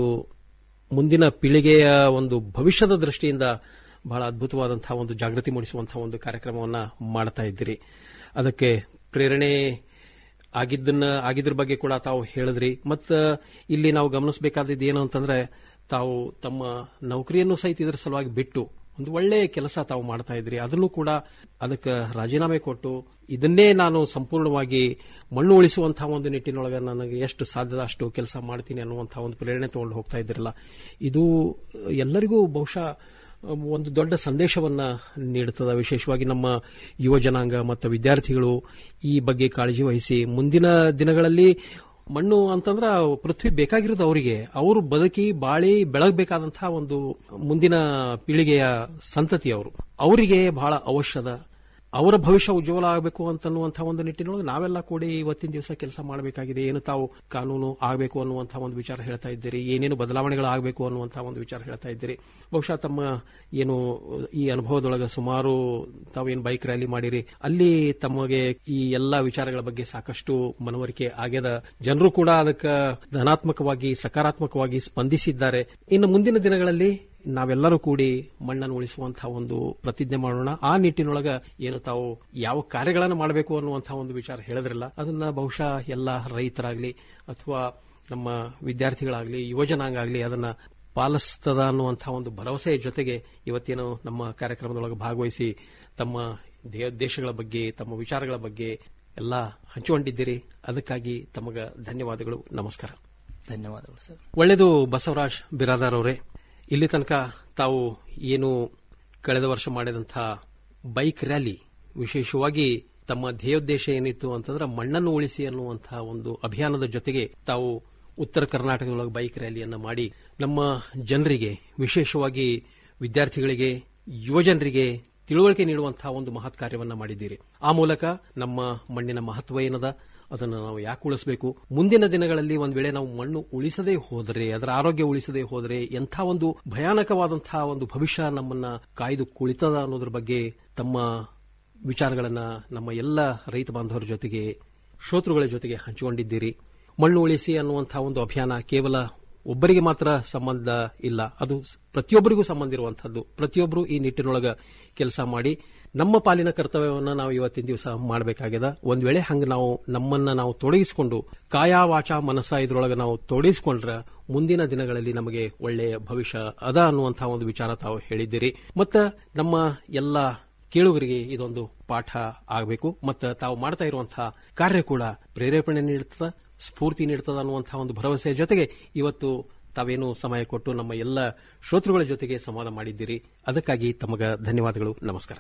ಮುಂದಿನ ಪೀಳಿಗೆಯ ಒಂದು ಭವಿಷ್ಯದ ದೃಷ್ಟಿಯಿಂದ ಬಹಳ ಅದ್ಭುತವಾದಂತಹ ಒಂದು ಜಾಗೃತಿ ಮೂಡಿಸುವಂತಹ ಒಂದು ಕಾರ್ಯಕ್ರಮವನ್ನ ಮಾಡ್ತಾ ಇದ್ದೀರಿ ಅದಕ್ಕೆ ಪ್ರೇರಣೆ ಆಗಿದ್ದನ್ನ ಆಗಿದ್ರ ಬಗ್ಗೆ ಕೂಡ ತಾವು ಹೇಳಿದ್ರಿ ಮತ್ತ ಇಲ್ಲಿ ನಾವು ಗಮನಿಸಬೇಕಾದದ್ದು ಏನು ಅಂತಂದ್ರೆ ತಾವು ತಮ್ಮ ನೌಕರಿಯನ್ನು ಸಹಿತ ಇದರ ಸಲುವಾಗಿ ಬಿಟ್ಟು ಒಂದು ಒಳ್ಳೆ ಕೆಲಸ ತಾವು ಮಾಡ್ತಾ ಇದ್ರಿ ಅದನ್ನು ಕೂಡ ಅದಕ್ಕೆ ರಾಜೀನಾಮೆ ಕೊಟ್ಟು ಇದನ್ನೇ ನಾನು ಸಂಪೂರ್ಣವಾಗಿ ಮಣ್ಣು ಉಳಿಸುವಂತಹ ಒಂದು ನಿಟ್ಟಿನೊಳಗೆ ನನಗೆ ಎಷ್ಟು ಸಾಧ್ಯದ ಅಷ್ಟು ಕೆಲಸ ಮಾಡ್ತೀನಿ ಅನ್ನುವಂತಹ ಒಂದು ಪ್ರೇರಣೆ ತಗೊಂಡು ಹೋಗ್ತಾ ಇದ್ದಿರಲ್ಲ ಇದು ಎಲ್ಲರಿಗೂ ಬಹುಶಃ ಒಂದು ದೊಡ್ಡ ಸಂದೇಶವನ್ನ ನೀಡುತ್ತದೆ ವಿಶೇಷವಾಗಿ ನಮ್ಮ ಯುವ ಜನಾಂಗ ಮತ್ತು ವಿದ್ಯಾರ್ಥಿಗಳು ಈ ಬಗ್ಗೆ ಕಾಳಜಿ ವಹಿಸಿ ಮುಂದಿನ ದಿನಗಳಲ್ಲಿ ಮಣ್ಣು ಅಂತಂದ್ರ ಪೃಥ್ವಿ ಬೇಕಾಗಿರೋದು ಅವರಿಗೆ ಅವರು ಬದುಕಿ ಬಾಳಿ ಬೆಳಗಬೇಕಾದಂತಹ ಒಂದು ಮುಂದಿನ ಪೀಳಿಗೆಯ ಸಂತತಿ ಅವರು ಅವರಿಗೆ ಬಹಳ ಅವಶ್ಯದ ಅವರ ಭವಿಷ್ಯ ಉಜ್ವಲ ಆಗಬೇಕು ಅಂತನ್ನುವಂತಹ ಒಂದು ನಿಟ್ಟಿನೊಳಗೆ ನಾವೆಲ್ಲ ಕೂಡಿ ಇವತ್ತಿನ ದಿವಸ ಕೆಲಸ ಮಾಡಬೇಕಾಗಿದೆ ಏನು ತಾವು ಕಾನೂನು ಆಗಬೇಕು ಅನ್ನುವಂತಹ ಒಂದು ವಿಚಾರ ಹೇಳ್ತಾ ಇದ್ದೀರಿ ಏನೇನು ಬದಲಾವಣೆಗಳು ಆಗಬೇಕು ಅನ್ನುವಂತಹ ಒಂದು ವಿಚಾರ ಹೇಳ್ತಾ ಇದ್ದೀರಿ ಬಹುಶಃ ತಮ್ಮ ಏನು ಈ ಅನುಭವದೊಳಗೆ ಸುಮಾರು ತಾವೇನು ಬೈಕ್ ರ್ಯಾಲಿ ಮಾಡಿರಿ ಅಲ್ಲಿ ತಮಗೆ ಈ ಎಲ್ಲಾ ವಿಚಾರಗಳ ಬಗ್ಗೆ ಸಾಕಷ್ಟು ಮನವರಿಕೆ ಆಗ್ಯದ ಜನರು ಕೂಡ ಅದಕ್ಕೆ ಧನಾತ್ಮಕವಾಗಿ ಸಕಾರಾತ್ಮಕವಾಗಿ ಸ್ಪಂದಿಸಿದ್ದಾರೆ ಇನ್ನು ಮುಂದಿನ ದಿನಗಳಲ್ಲಿ ನಾವೆಲ್ಲರೂ ಕೂಡಿ ಮಣ್ಣನ್ನು ಉಳಿಸುವಂತಹ ಒಂದು ಪ್ರತಿಜ್ಞೆ ಮಾಡೋಣ ಆ ನಿಟ್ಟಿನೊಳಗ ಏನು ತಾವು ಯಾವ ಕಾರ್ಯಗಳನ್ನು ಮಾಡಬೇಕು ಅನ್ನುವಂತಹ ಒಂದು ವಿಚಾರ ಹೇಳಿದ್ರಲ್ಲ ಅದನ್ನ ಬಹುಶಃ ಎಲ್ಲ ರೈತರಾಗ್ಲಿ ಅಥವಾ ನಮ್ಮ ವಿದ್ಯಾರ್ಥಿಗಳಾಗ್ಲಿ ಯುವಜನಾಂಗ ಆಗಲಿ ಅದನ್ನ ಪಾಲಿಸ್ತದ ಅನ್ನುವಂತಹ ಒಂದು ಭರವಸೆಯ ಜೊತೆಗೆ ಇವತ್ತೇನು ನಮ್ಮ ಕಾರ್ಯಕ್ರಮದೊಳಗೆ ಭಾಗವಹಿಸಿ ತಮ್ಮ ದೇ- ದೇಶಗಳ ಬಗ್ಗೆ ತಮ್ಮ ವಿಚಾರಗಳ ಬಗ್ಗೆ ಎಲ್ಲ ಹಂಚಿಕೊಂಡಿದ್ದೀರಿ ಅದಕ್ಕಾಗಿ ತಮಗ ಧನ್ಯವಾದಗಳು ನಮಸ್ಕಾರ ಧ್ಯನ್ಯವಾದಗಳು ಸರ್ ಒಳ್ಳೆಯದು ಬಸವರಾಜ್ ಬಿರಾದಾರ್ ಅವರೇ ಇಲ್ಲಿ ತನಕ ತಾವು ಏನು ಕಳೆದ ವರ್ಷ ಮಾಡಿದಂತಹ ಬೈಕ್ ರ್ಯಾಲಿ ವಿಶೇಷವಾಗಿ ತಮ್ಮ ಧ್ಯೇಯೋದ್ದೇಶ ಏನಿತ್ತು ಅಂತಂದ್ರೆ ಮಣ್ಣನ್ನು ಉಳಿಸಿ ಅನ್ನುವಂತಹ ಒಂದು ಅಭಿಯಾನದ ಜೊತೆಗೆ ತಾವು ಉತ್ತರ ಕರ್ನಾಟಕದೊಳಗೆ ಬೈಕ್ ರ್ಯಾಲಿಯನ್ನ ಮಾಡಿ ನಮ್ಮ ಜನರಿಗೆ ವಿಶೇಷವಾಗಿ ವಿದ್ಯಾರ್ಥಿಗಳಿಗೆ ಯುವಜನರಿಗೆ ತಿಳುವಳಿಕೆ ನೀಡುವಂತಹ ಒಂದು ಮಹತ್ ಕಾರ್ಯವನ್ನ ಮಾಡಿದ್ದೀರಿ ಆ ಮೂಲಕ ನಮ್ಮ ಮಣ್ಣಿನ ಮಹತ್ವ ಏನದ ಅದನ್ನು ನಾವು ಯಾಕೆ ಉಳಿಸಬೇಕು ಮುಂದಿನ ದಿನಗಳಲ್ಲಿ ಒಂದ್ ವೇಳೆ ನಾವು ಮಣ್ಣು ಉಳಿಸದೇ ಹೋದರೆ ಅದರ ಆರೋಗ್ಯ ಉಳಿಸದೇ ಹೋದರೆ ಎಂಥ ಒಂದು ಭಯಾನಕವಾದಂತಹ ಒಂದು ಭವಿಷ್ಯ ನಮ್ಮನ್ನ ಕಾಯ್ದು ಕುಳಿತದ ಅನ್ನೋದ್ರ ಬಗ್ಗೆ ತಮ್ಮ ವಿಚಾರಗಳನ್ನ ನಮ್ಮ ಎಲ್ಲ ರೈತ ಬಾಂಧವರ ಜೊತೆಗೆ ಶ್ರೋತೃಗಳ ಜೊತೆಗೆ ಹಂಚಿಕೊಂಡಿದ್ದೀರಿ ಮಣ್ಣು ಉಳಿಸಿ ಅನ್ನುವಂತಹ ಒಂದು ಅಭಿಯಾನ ಕೇವಲ ಒಬ್ಬರಿಗೆ ಮಾತ್ರ ಸಂಬಂಧ ಇಲ್ಲ ಅದು ಪ್ರತಿಯೊಬ್ಬರಿಗೂ ಸಂಬಂಧ ಇರುವಂತಹದ್ದು ಪ್ರತಿಯೊಬ್ಬರು ಈ ನಿಟ್ಟಿನೊಳಗ ಕೆಲಸ ಮಾಡಿ ನಮ್ಮ ಪಾಲಿನ ಕರ್ತವ್ಯವನ್ನ ನಾವು ಇವತ್ತಿನ ದಿವಸ ಮಾಡಬೇಕಾಗ್ಯದ ಒಂದ್ ವೇಳೆ ಹಂಗ ನಾವು ನಮ್ಮನ್ನ ನಾವು ತೊಡಗಿಸಿಕೊಂಡು ಕಾಯ ವಾಚ ಮನಸ್ಸ ಇದ್ರೊಳಗೆ ನಾವು ತೊಡಗಿಸಿಕೊಂಡ್ರ ಮುಂದಿನ ದಿನಗಳಲ್ಲಿ ನಮಗೆ ಒಳ್ಳೆಯ ಭವಿಷ್ಯ ಅದ ಅನ್ನುವಂತಹ ಒಂದು ವಿಚಾರ ತಾವು ಹೇಳಿದ್ದೀರಿ ಮತ್ತ ನಮ್ಮ ಎಲ್ಲ ಕೇಳುಗರಿಗೆ ಇದೊಂದು ಪಾಠ ಆಗಬೇಕು ಮತ್ತು ತಾವು ಮಾಡ್ತಾ ಇರುವಂತಹ ಕಾರ್ಯ ಕೂಡ ಪ್ರೇರೇಪಣೆ ನೀಡುತ್ತದ ಸ್ಫೂರ್ತಿ ನೀಡುತ್ತದ ಅನ್ನುವಂತಹ ಒಂದು ಭರವಸೆಯ ಜೊತೆಗೆ ಇವತ್ತು ತಾವೇನು ಸಮಯ ಕೊಟ್ಟು ನಮ್ಮ ಎಲ್ಲ ಶ್ರೋತೃಗಳ ಜೊತೆಗೆ ಸಂವಾದ ಮಾಡಿದ್ದೀರಿ ಅದಕ್ಕಾಗಿ ತಮಗ ಧನ್ಯವಾದಗಳು ನಮಸ್ಕಾರ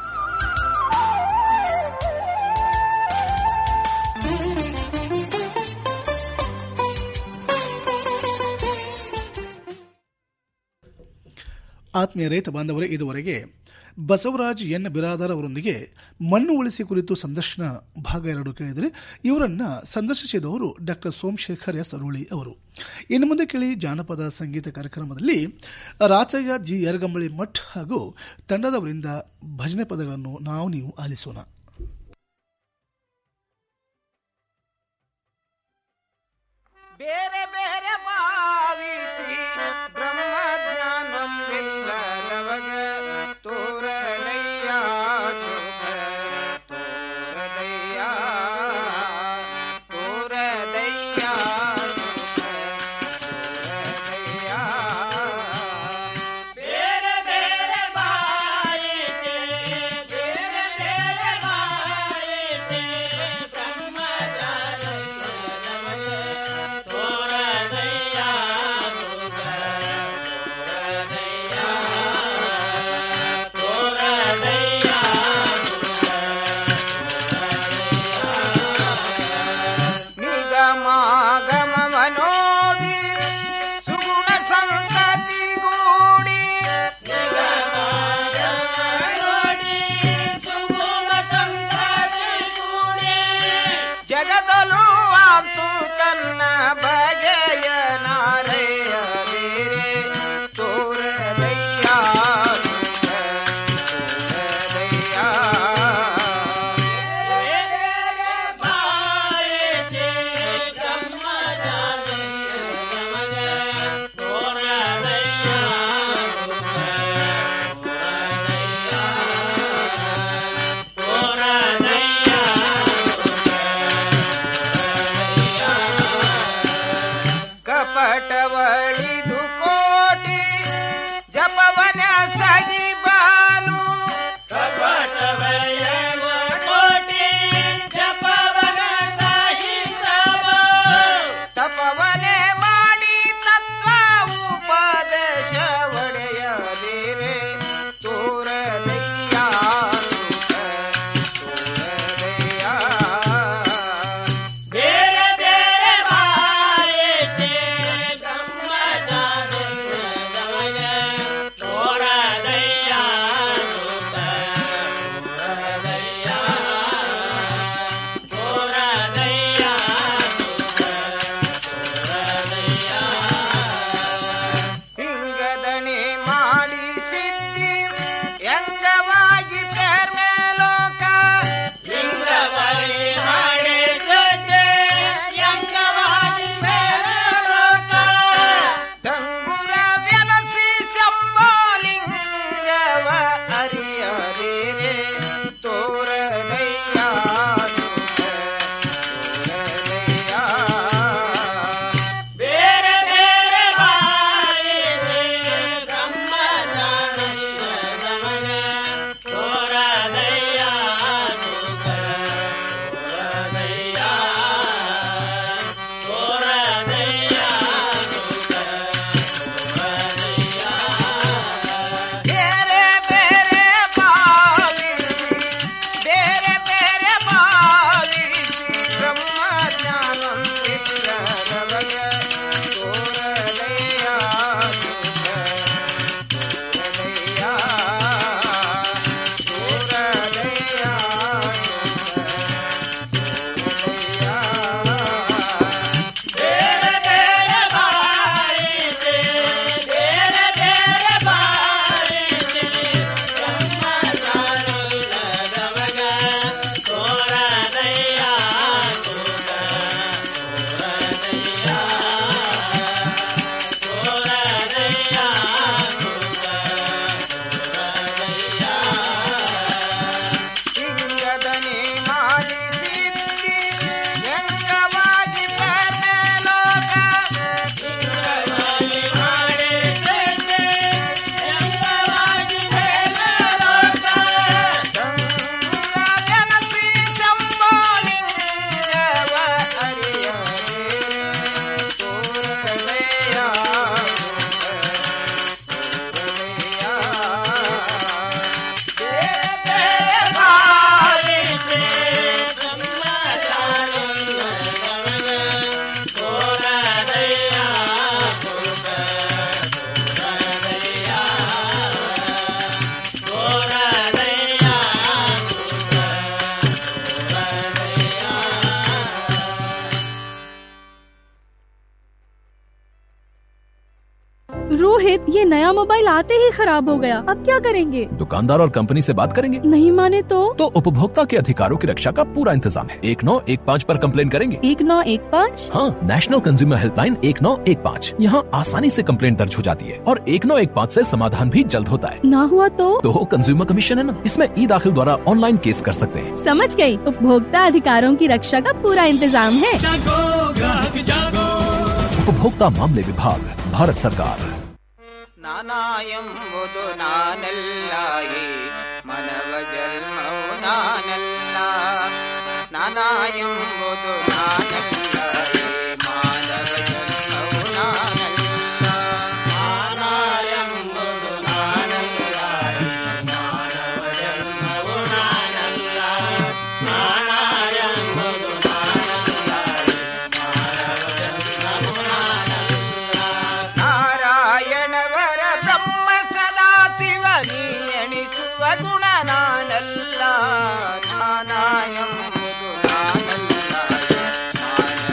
ಆತ್ಮೀಯ ರೈತ ಬಾಂಧವರೇ ಇದುವರೆಗೆ ಬಸವರಾಜ್ ಎನ್ ಬಿರಾದಾರ್ ಅವರೊಂದಿಗೆ ಮಣ್ಣು ಉಳಿಸಿ ಕುರಿತು ಸಂದರ್ಶನ ಭಾಗ ಎರಡು ಕೇಳಿದರೆ ಇವರನ್ನ ಸಂದರ್ಶಿಸಿದವರು ಡಾಕ್ಟರ್ ಸೋಮಶೇಖರ್ ಎಸ್ ಅರುಳಿ ಅವರು ಇನ್ನು ಮುಂದೆ ಕೇಳಿ ಜಾನಪದ ಸಂಗೀತ ಕಾರ್ಯಕ್ರಮದಲ್ಲಿ ರಾಚಯ್ಯ ಜಿ ಯರಗಂಬಳಿ ಮಠ್ ಹಾಗೂ ತಂಡದವರಿಂದ ಭಜನೆ ಪದಗಳನ್ನು ನಾವು ನೀವು ಆಲಿಸೋಣ ಬೇರೆ ಬೇರೆ ಭಾವಿಸಿ ಬ್ರಹ್ಮಜ್ಞಾನವಿಲ್ಲ ನವಗ ತೋರಲಯ್ಯ ಸುಖ ತೋರದಯ್ಯ ತೋರದಯ್ಯ ಸುಖ ತೋರದಯ್ಯ ಬೇರೆ ಬೇರೆ ಭಾವಿಸಿ ತನ್ನ ಭಜಯ ನಾರಯ ಬೇರೆ ತೋರದಯ್ಯ ತೋರದಯ್ಯ ಕಪಟವಳಿದು ಕೋಟಿ ಜಪವನ ಸಗಿ ಬಾನು ತಪವನೆ ಮಾಡಿ ತತ್ವ ಉಪದೇಶ ಒಡೆಯದಿರೆ ತೋರದಯ್ಯ ತೋರದಯ್ಯ ಹಿಂಗದಣಿ ಮಾಡಿ ಸಿದ್ಧಿ ಯಂಗವಾಗಿ ಪೇರ್ಮೇಲೋಕ ಡಂಗುರ ವ್ಯನಸಿ ಶಂಭೋಲಿಂಗವ ಅರಿಯದಿರೆ ತೋರದಯ್ಯ ತೋರದಯ್ಯ ಬೇರೆ ಬೇರೆ ಬಾಲಿಸಿ ಬೇರೆ ಬೇರೆ ಬಾಲಿಸಿ ಬ್ರಹ್ಮಜ್ಞಾನಂದಿರವಗ ತೋರಲಯ್ಯ ತೋರಲಯ್ಯ ತೋರಲಯ್ಯ ತೋರಲಯ್ಯ ಹಿಂಗದನಿ ಮಾಡಿ ಸಿದ್ಧಿ ಯಂಗವಾಗಿ ಪರಲೋಕ ಜನಸಿ ಶಂಭೋಲಿಂಗವ ಅರಿಯರೆ ತೋರಲಯ್ಯ रोहित ये नया मोबाइल आते ही खराब हो गया अब क्या करेंगे दुकानदार और कंपनी से बात करेंगे नहीं माने तो तो उपभोक्ता के अधिकारों की रक्षा का पूरा इंतजाम है एक नौ एक पाँच आरोप कम्प्लेन करेंगे एक नौ एक पाँच हाँ नेशनल कंज्यूमर हेल्पलाइन एक नौ एक पाँच यहाँ आसानी से कंप्लेन दर्ज हो जाती है और एक नौ एक पाँच ऐसी समाधान भी जल्द होता है ना हुआ तो तो कंज्यूमर कमीशन है ना इसमें ई दाखिल द्वारा ऑनलाइन केस कर सकते हैं समझ गई उपभोक्ता अधिकारों की रक्षा का पूरा इंतजाम है उपभोक्ता मामले विभाग भारत सरकार ನಾನಾ ಎಂಬುದು ನಾನಲ್ಲ ಈ ಮನವ ಜನ್ಮವು ನಾನಲ್ಲ ನಾನಾ ಎಂಬುದು ನಾನಲ್ಲ ಈ ಮಾನವ ಜನ್ಮವು ನಾನಲ್ಲ ನಾನಾ ಎಂಬುದು ನಾನಲ್ಲ ಈ ಮಾನವ ಜನ್ಮವು ನಾನಲ್ಲ ನಾನಾ ಎಂಬುದು ನಾನಲ್ಲ ಈ ಮಾನವ ಜನ್ಮವು ನಾನಲ್ಲ ನಾರಾಯಣವರ ಬ್ರಹ್ಮ ಸದಾ ಶಿವ ನೀ ಎಣಿಸುವ ಗುಣ ನಾನಲ್ಲ ನಾನಾಯಂಬುದು ನಾನಲ್ಲ ಮಾನವ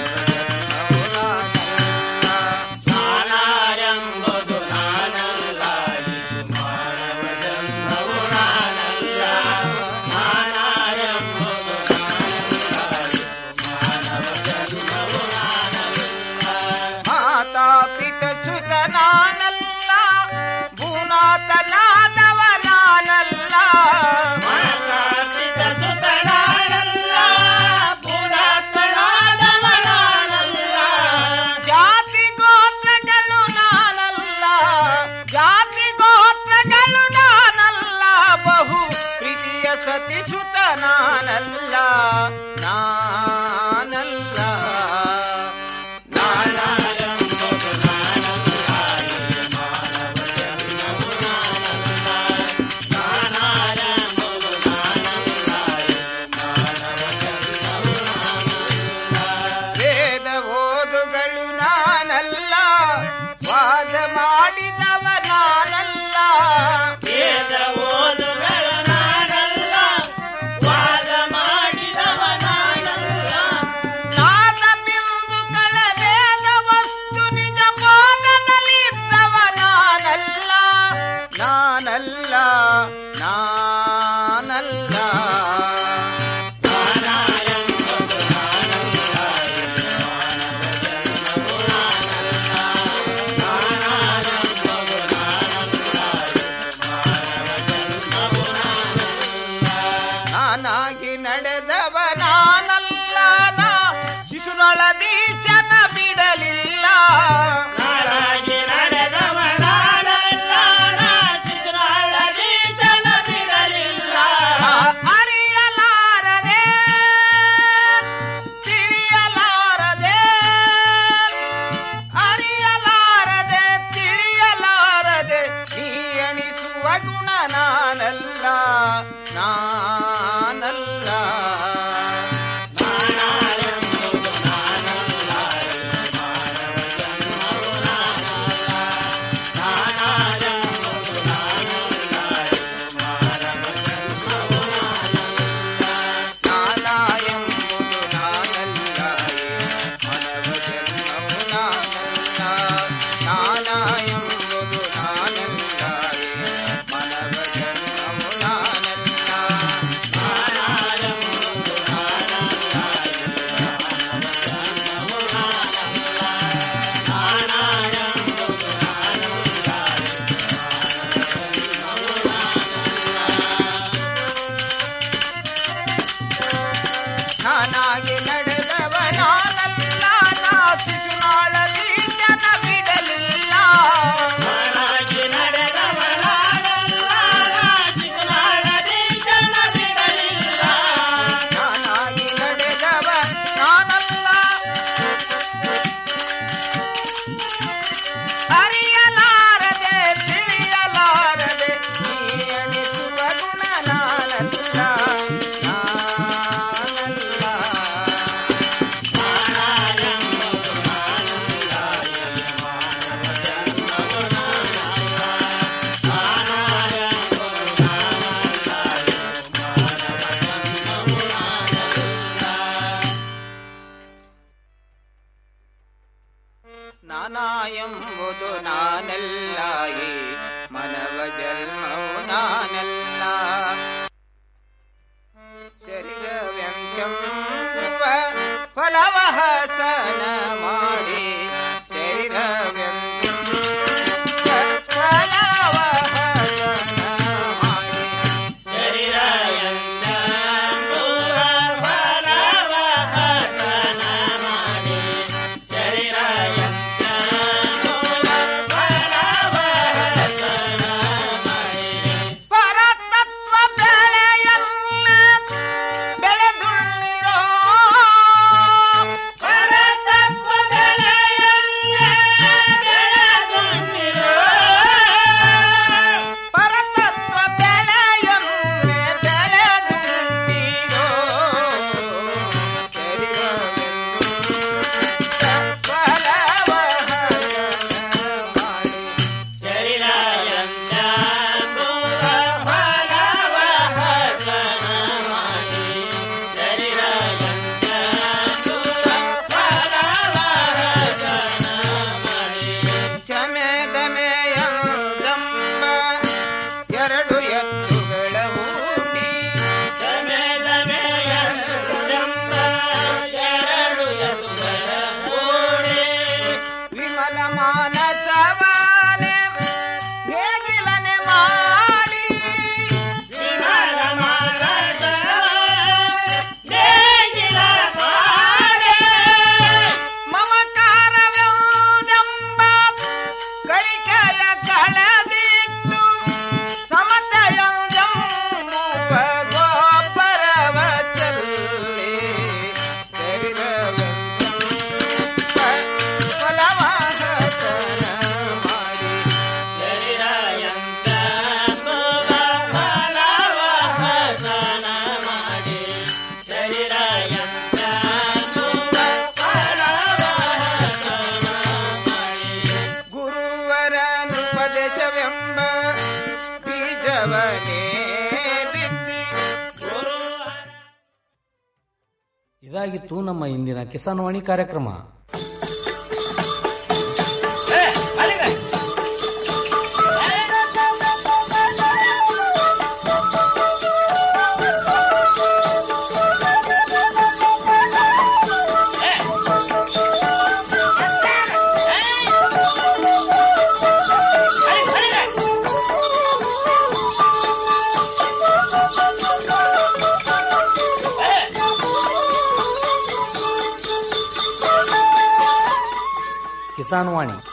ನಾನಲ್ಲ ನಾನಲ್ಲ ನಾನಾಗಿ ನಡೆದವ ನಾನಲ್ಲ ನಾ ಶಿಶುನೊಳದಿ ಜನ ಬಿಡಲಿಲ್ಲ ನಾನಾಗಿ ನಡೆದವ ನಾನಲ್ಲ ನಾ ಶಿಶುನೊಳದಿ ಜನ ಬಿಡಲಿಲ್ಲ ಅರಿಯಲಾರದೆ ತಿಳಿಯಲಾರದೆ ಅರಿಯಲಾರದೆ ತಿಳಿಯಲಾರದೆ ನೀ ಎಣಿಸುವ ಗುಣ ನಾನಲ್ಲ ನಾನಲ್ಲ ನಾನಾಯೆಂಬುದು ನಾನಲ್ಲ ಮಾನವ ಜನ್ಮವು ನಾನಲ್ಲ ನಾನಾಯೆಂಬುದು ನಾನಲ್ಲ ಮಾನವ ಜನ್ಮವು ನಾನಲ್ಲ ನಾನಾಗಿ ನಡೆದವ ನಾನಲ್ಲ ನಾ ಶಿಶುನಾಳಲಿ ಜನ ಬಿಡಲಿಲ್ಲ ನಾನಾಗಿ ನಡೆದವ ನಾನಲ್ಲ ನಾ ಶಿಶುನಾಳಲಿ ಜನ ಬಿಡಲಿಲ್ಲ ನಾನಾಗಿ ನಡೆದವ ನಾನಲ್ಲ ಅರಿಯಲಾರದೆ ತಿಳಿಯಲಾರದೆ ನೀ ಎಣಿಸುವ ಗುಣ ನಾನಲ್ಲ ನಾನಲ್ಲ ನಾನಾ ಎಂಬುದು ನಾನಲ್ಲ ಈ ಮನವ ಜನ್ಮವು ನಾನಲ್ಲ ಶರೀರವ್ಯಂಜಂಬ ಫಲವ ಹಸನ ಮಾಡಿ ಶರೀರವ್ಯಂಜಂಬ ಫಲವ ಹಸನ ಮಾಡಿ ಪರತತ್ವ ಬೆಳೆಯನ್ನ ಬೆಳೆದುಳ್ಳಿರೋ ಪರತತ್ವ ಬೆಳೆಯನ್ನ ಬೆಳೆದುಳ್ಳಿರೋ ಪರತತ್ವ ಬೆಳೆಯನ್ನ ಬೆಳೆದುಳ್ಳಿರೋ ಫಲವ ಮಾಡಿ ಕ್ಷಮೆ ದಮೆಯಂದೆಂಬ ಎರಡು ಎತ್ತುಗಳ ಹೂಡಿ ಕ್ಷಮೆ ದಮೆಯಂದೆಂಬ ಎರಡು ಎತ್ತುಗಳ ಹೂಡಿ ವಿಮಲ ಮಾನಸವಾನೆ ನೇಗಿಲನೆ ಮಾಡಿ ವಿಮಲ ನೇಗಿಲ ಮಾಡಿ ಮಮಕಾರವೆಂಬ ಕೈಕೆಯ ಕಳೆದಿಟ್ಟು ಸಮತೆಯಂಬ ಗೊಬ್ಬರವ ಚೆಲ್ಲಿ ಫಲವಾದ ಮಾಡಿ ಗುರುವರ ಉಪದೇಶವೆಂಬ ಬೀಜವನೇ ಬಿತ್ತಿ ಇದಾಗಿತ್ತು ನಮ್ಮ ಇಂದಿನ ಕಿಸಾನ್ ವಾಣಿ ಕಾರ್ಯಕ್ರಮ ಕಿಸಾನ್ ವಾಣಿ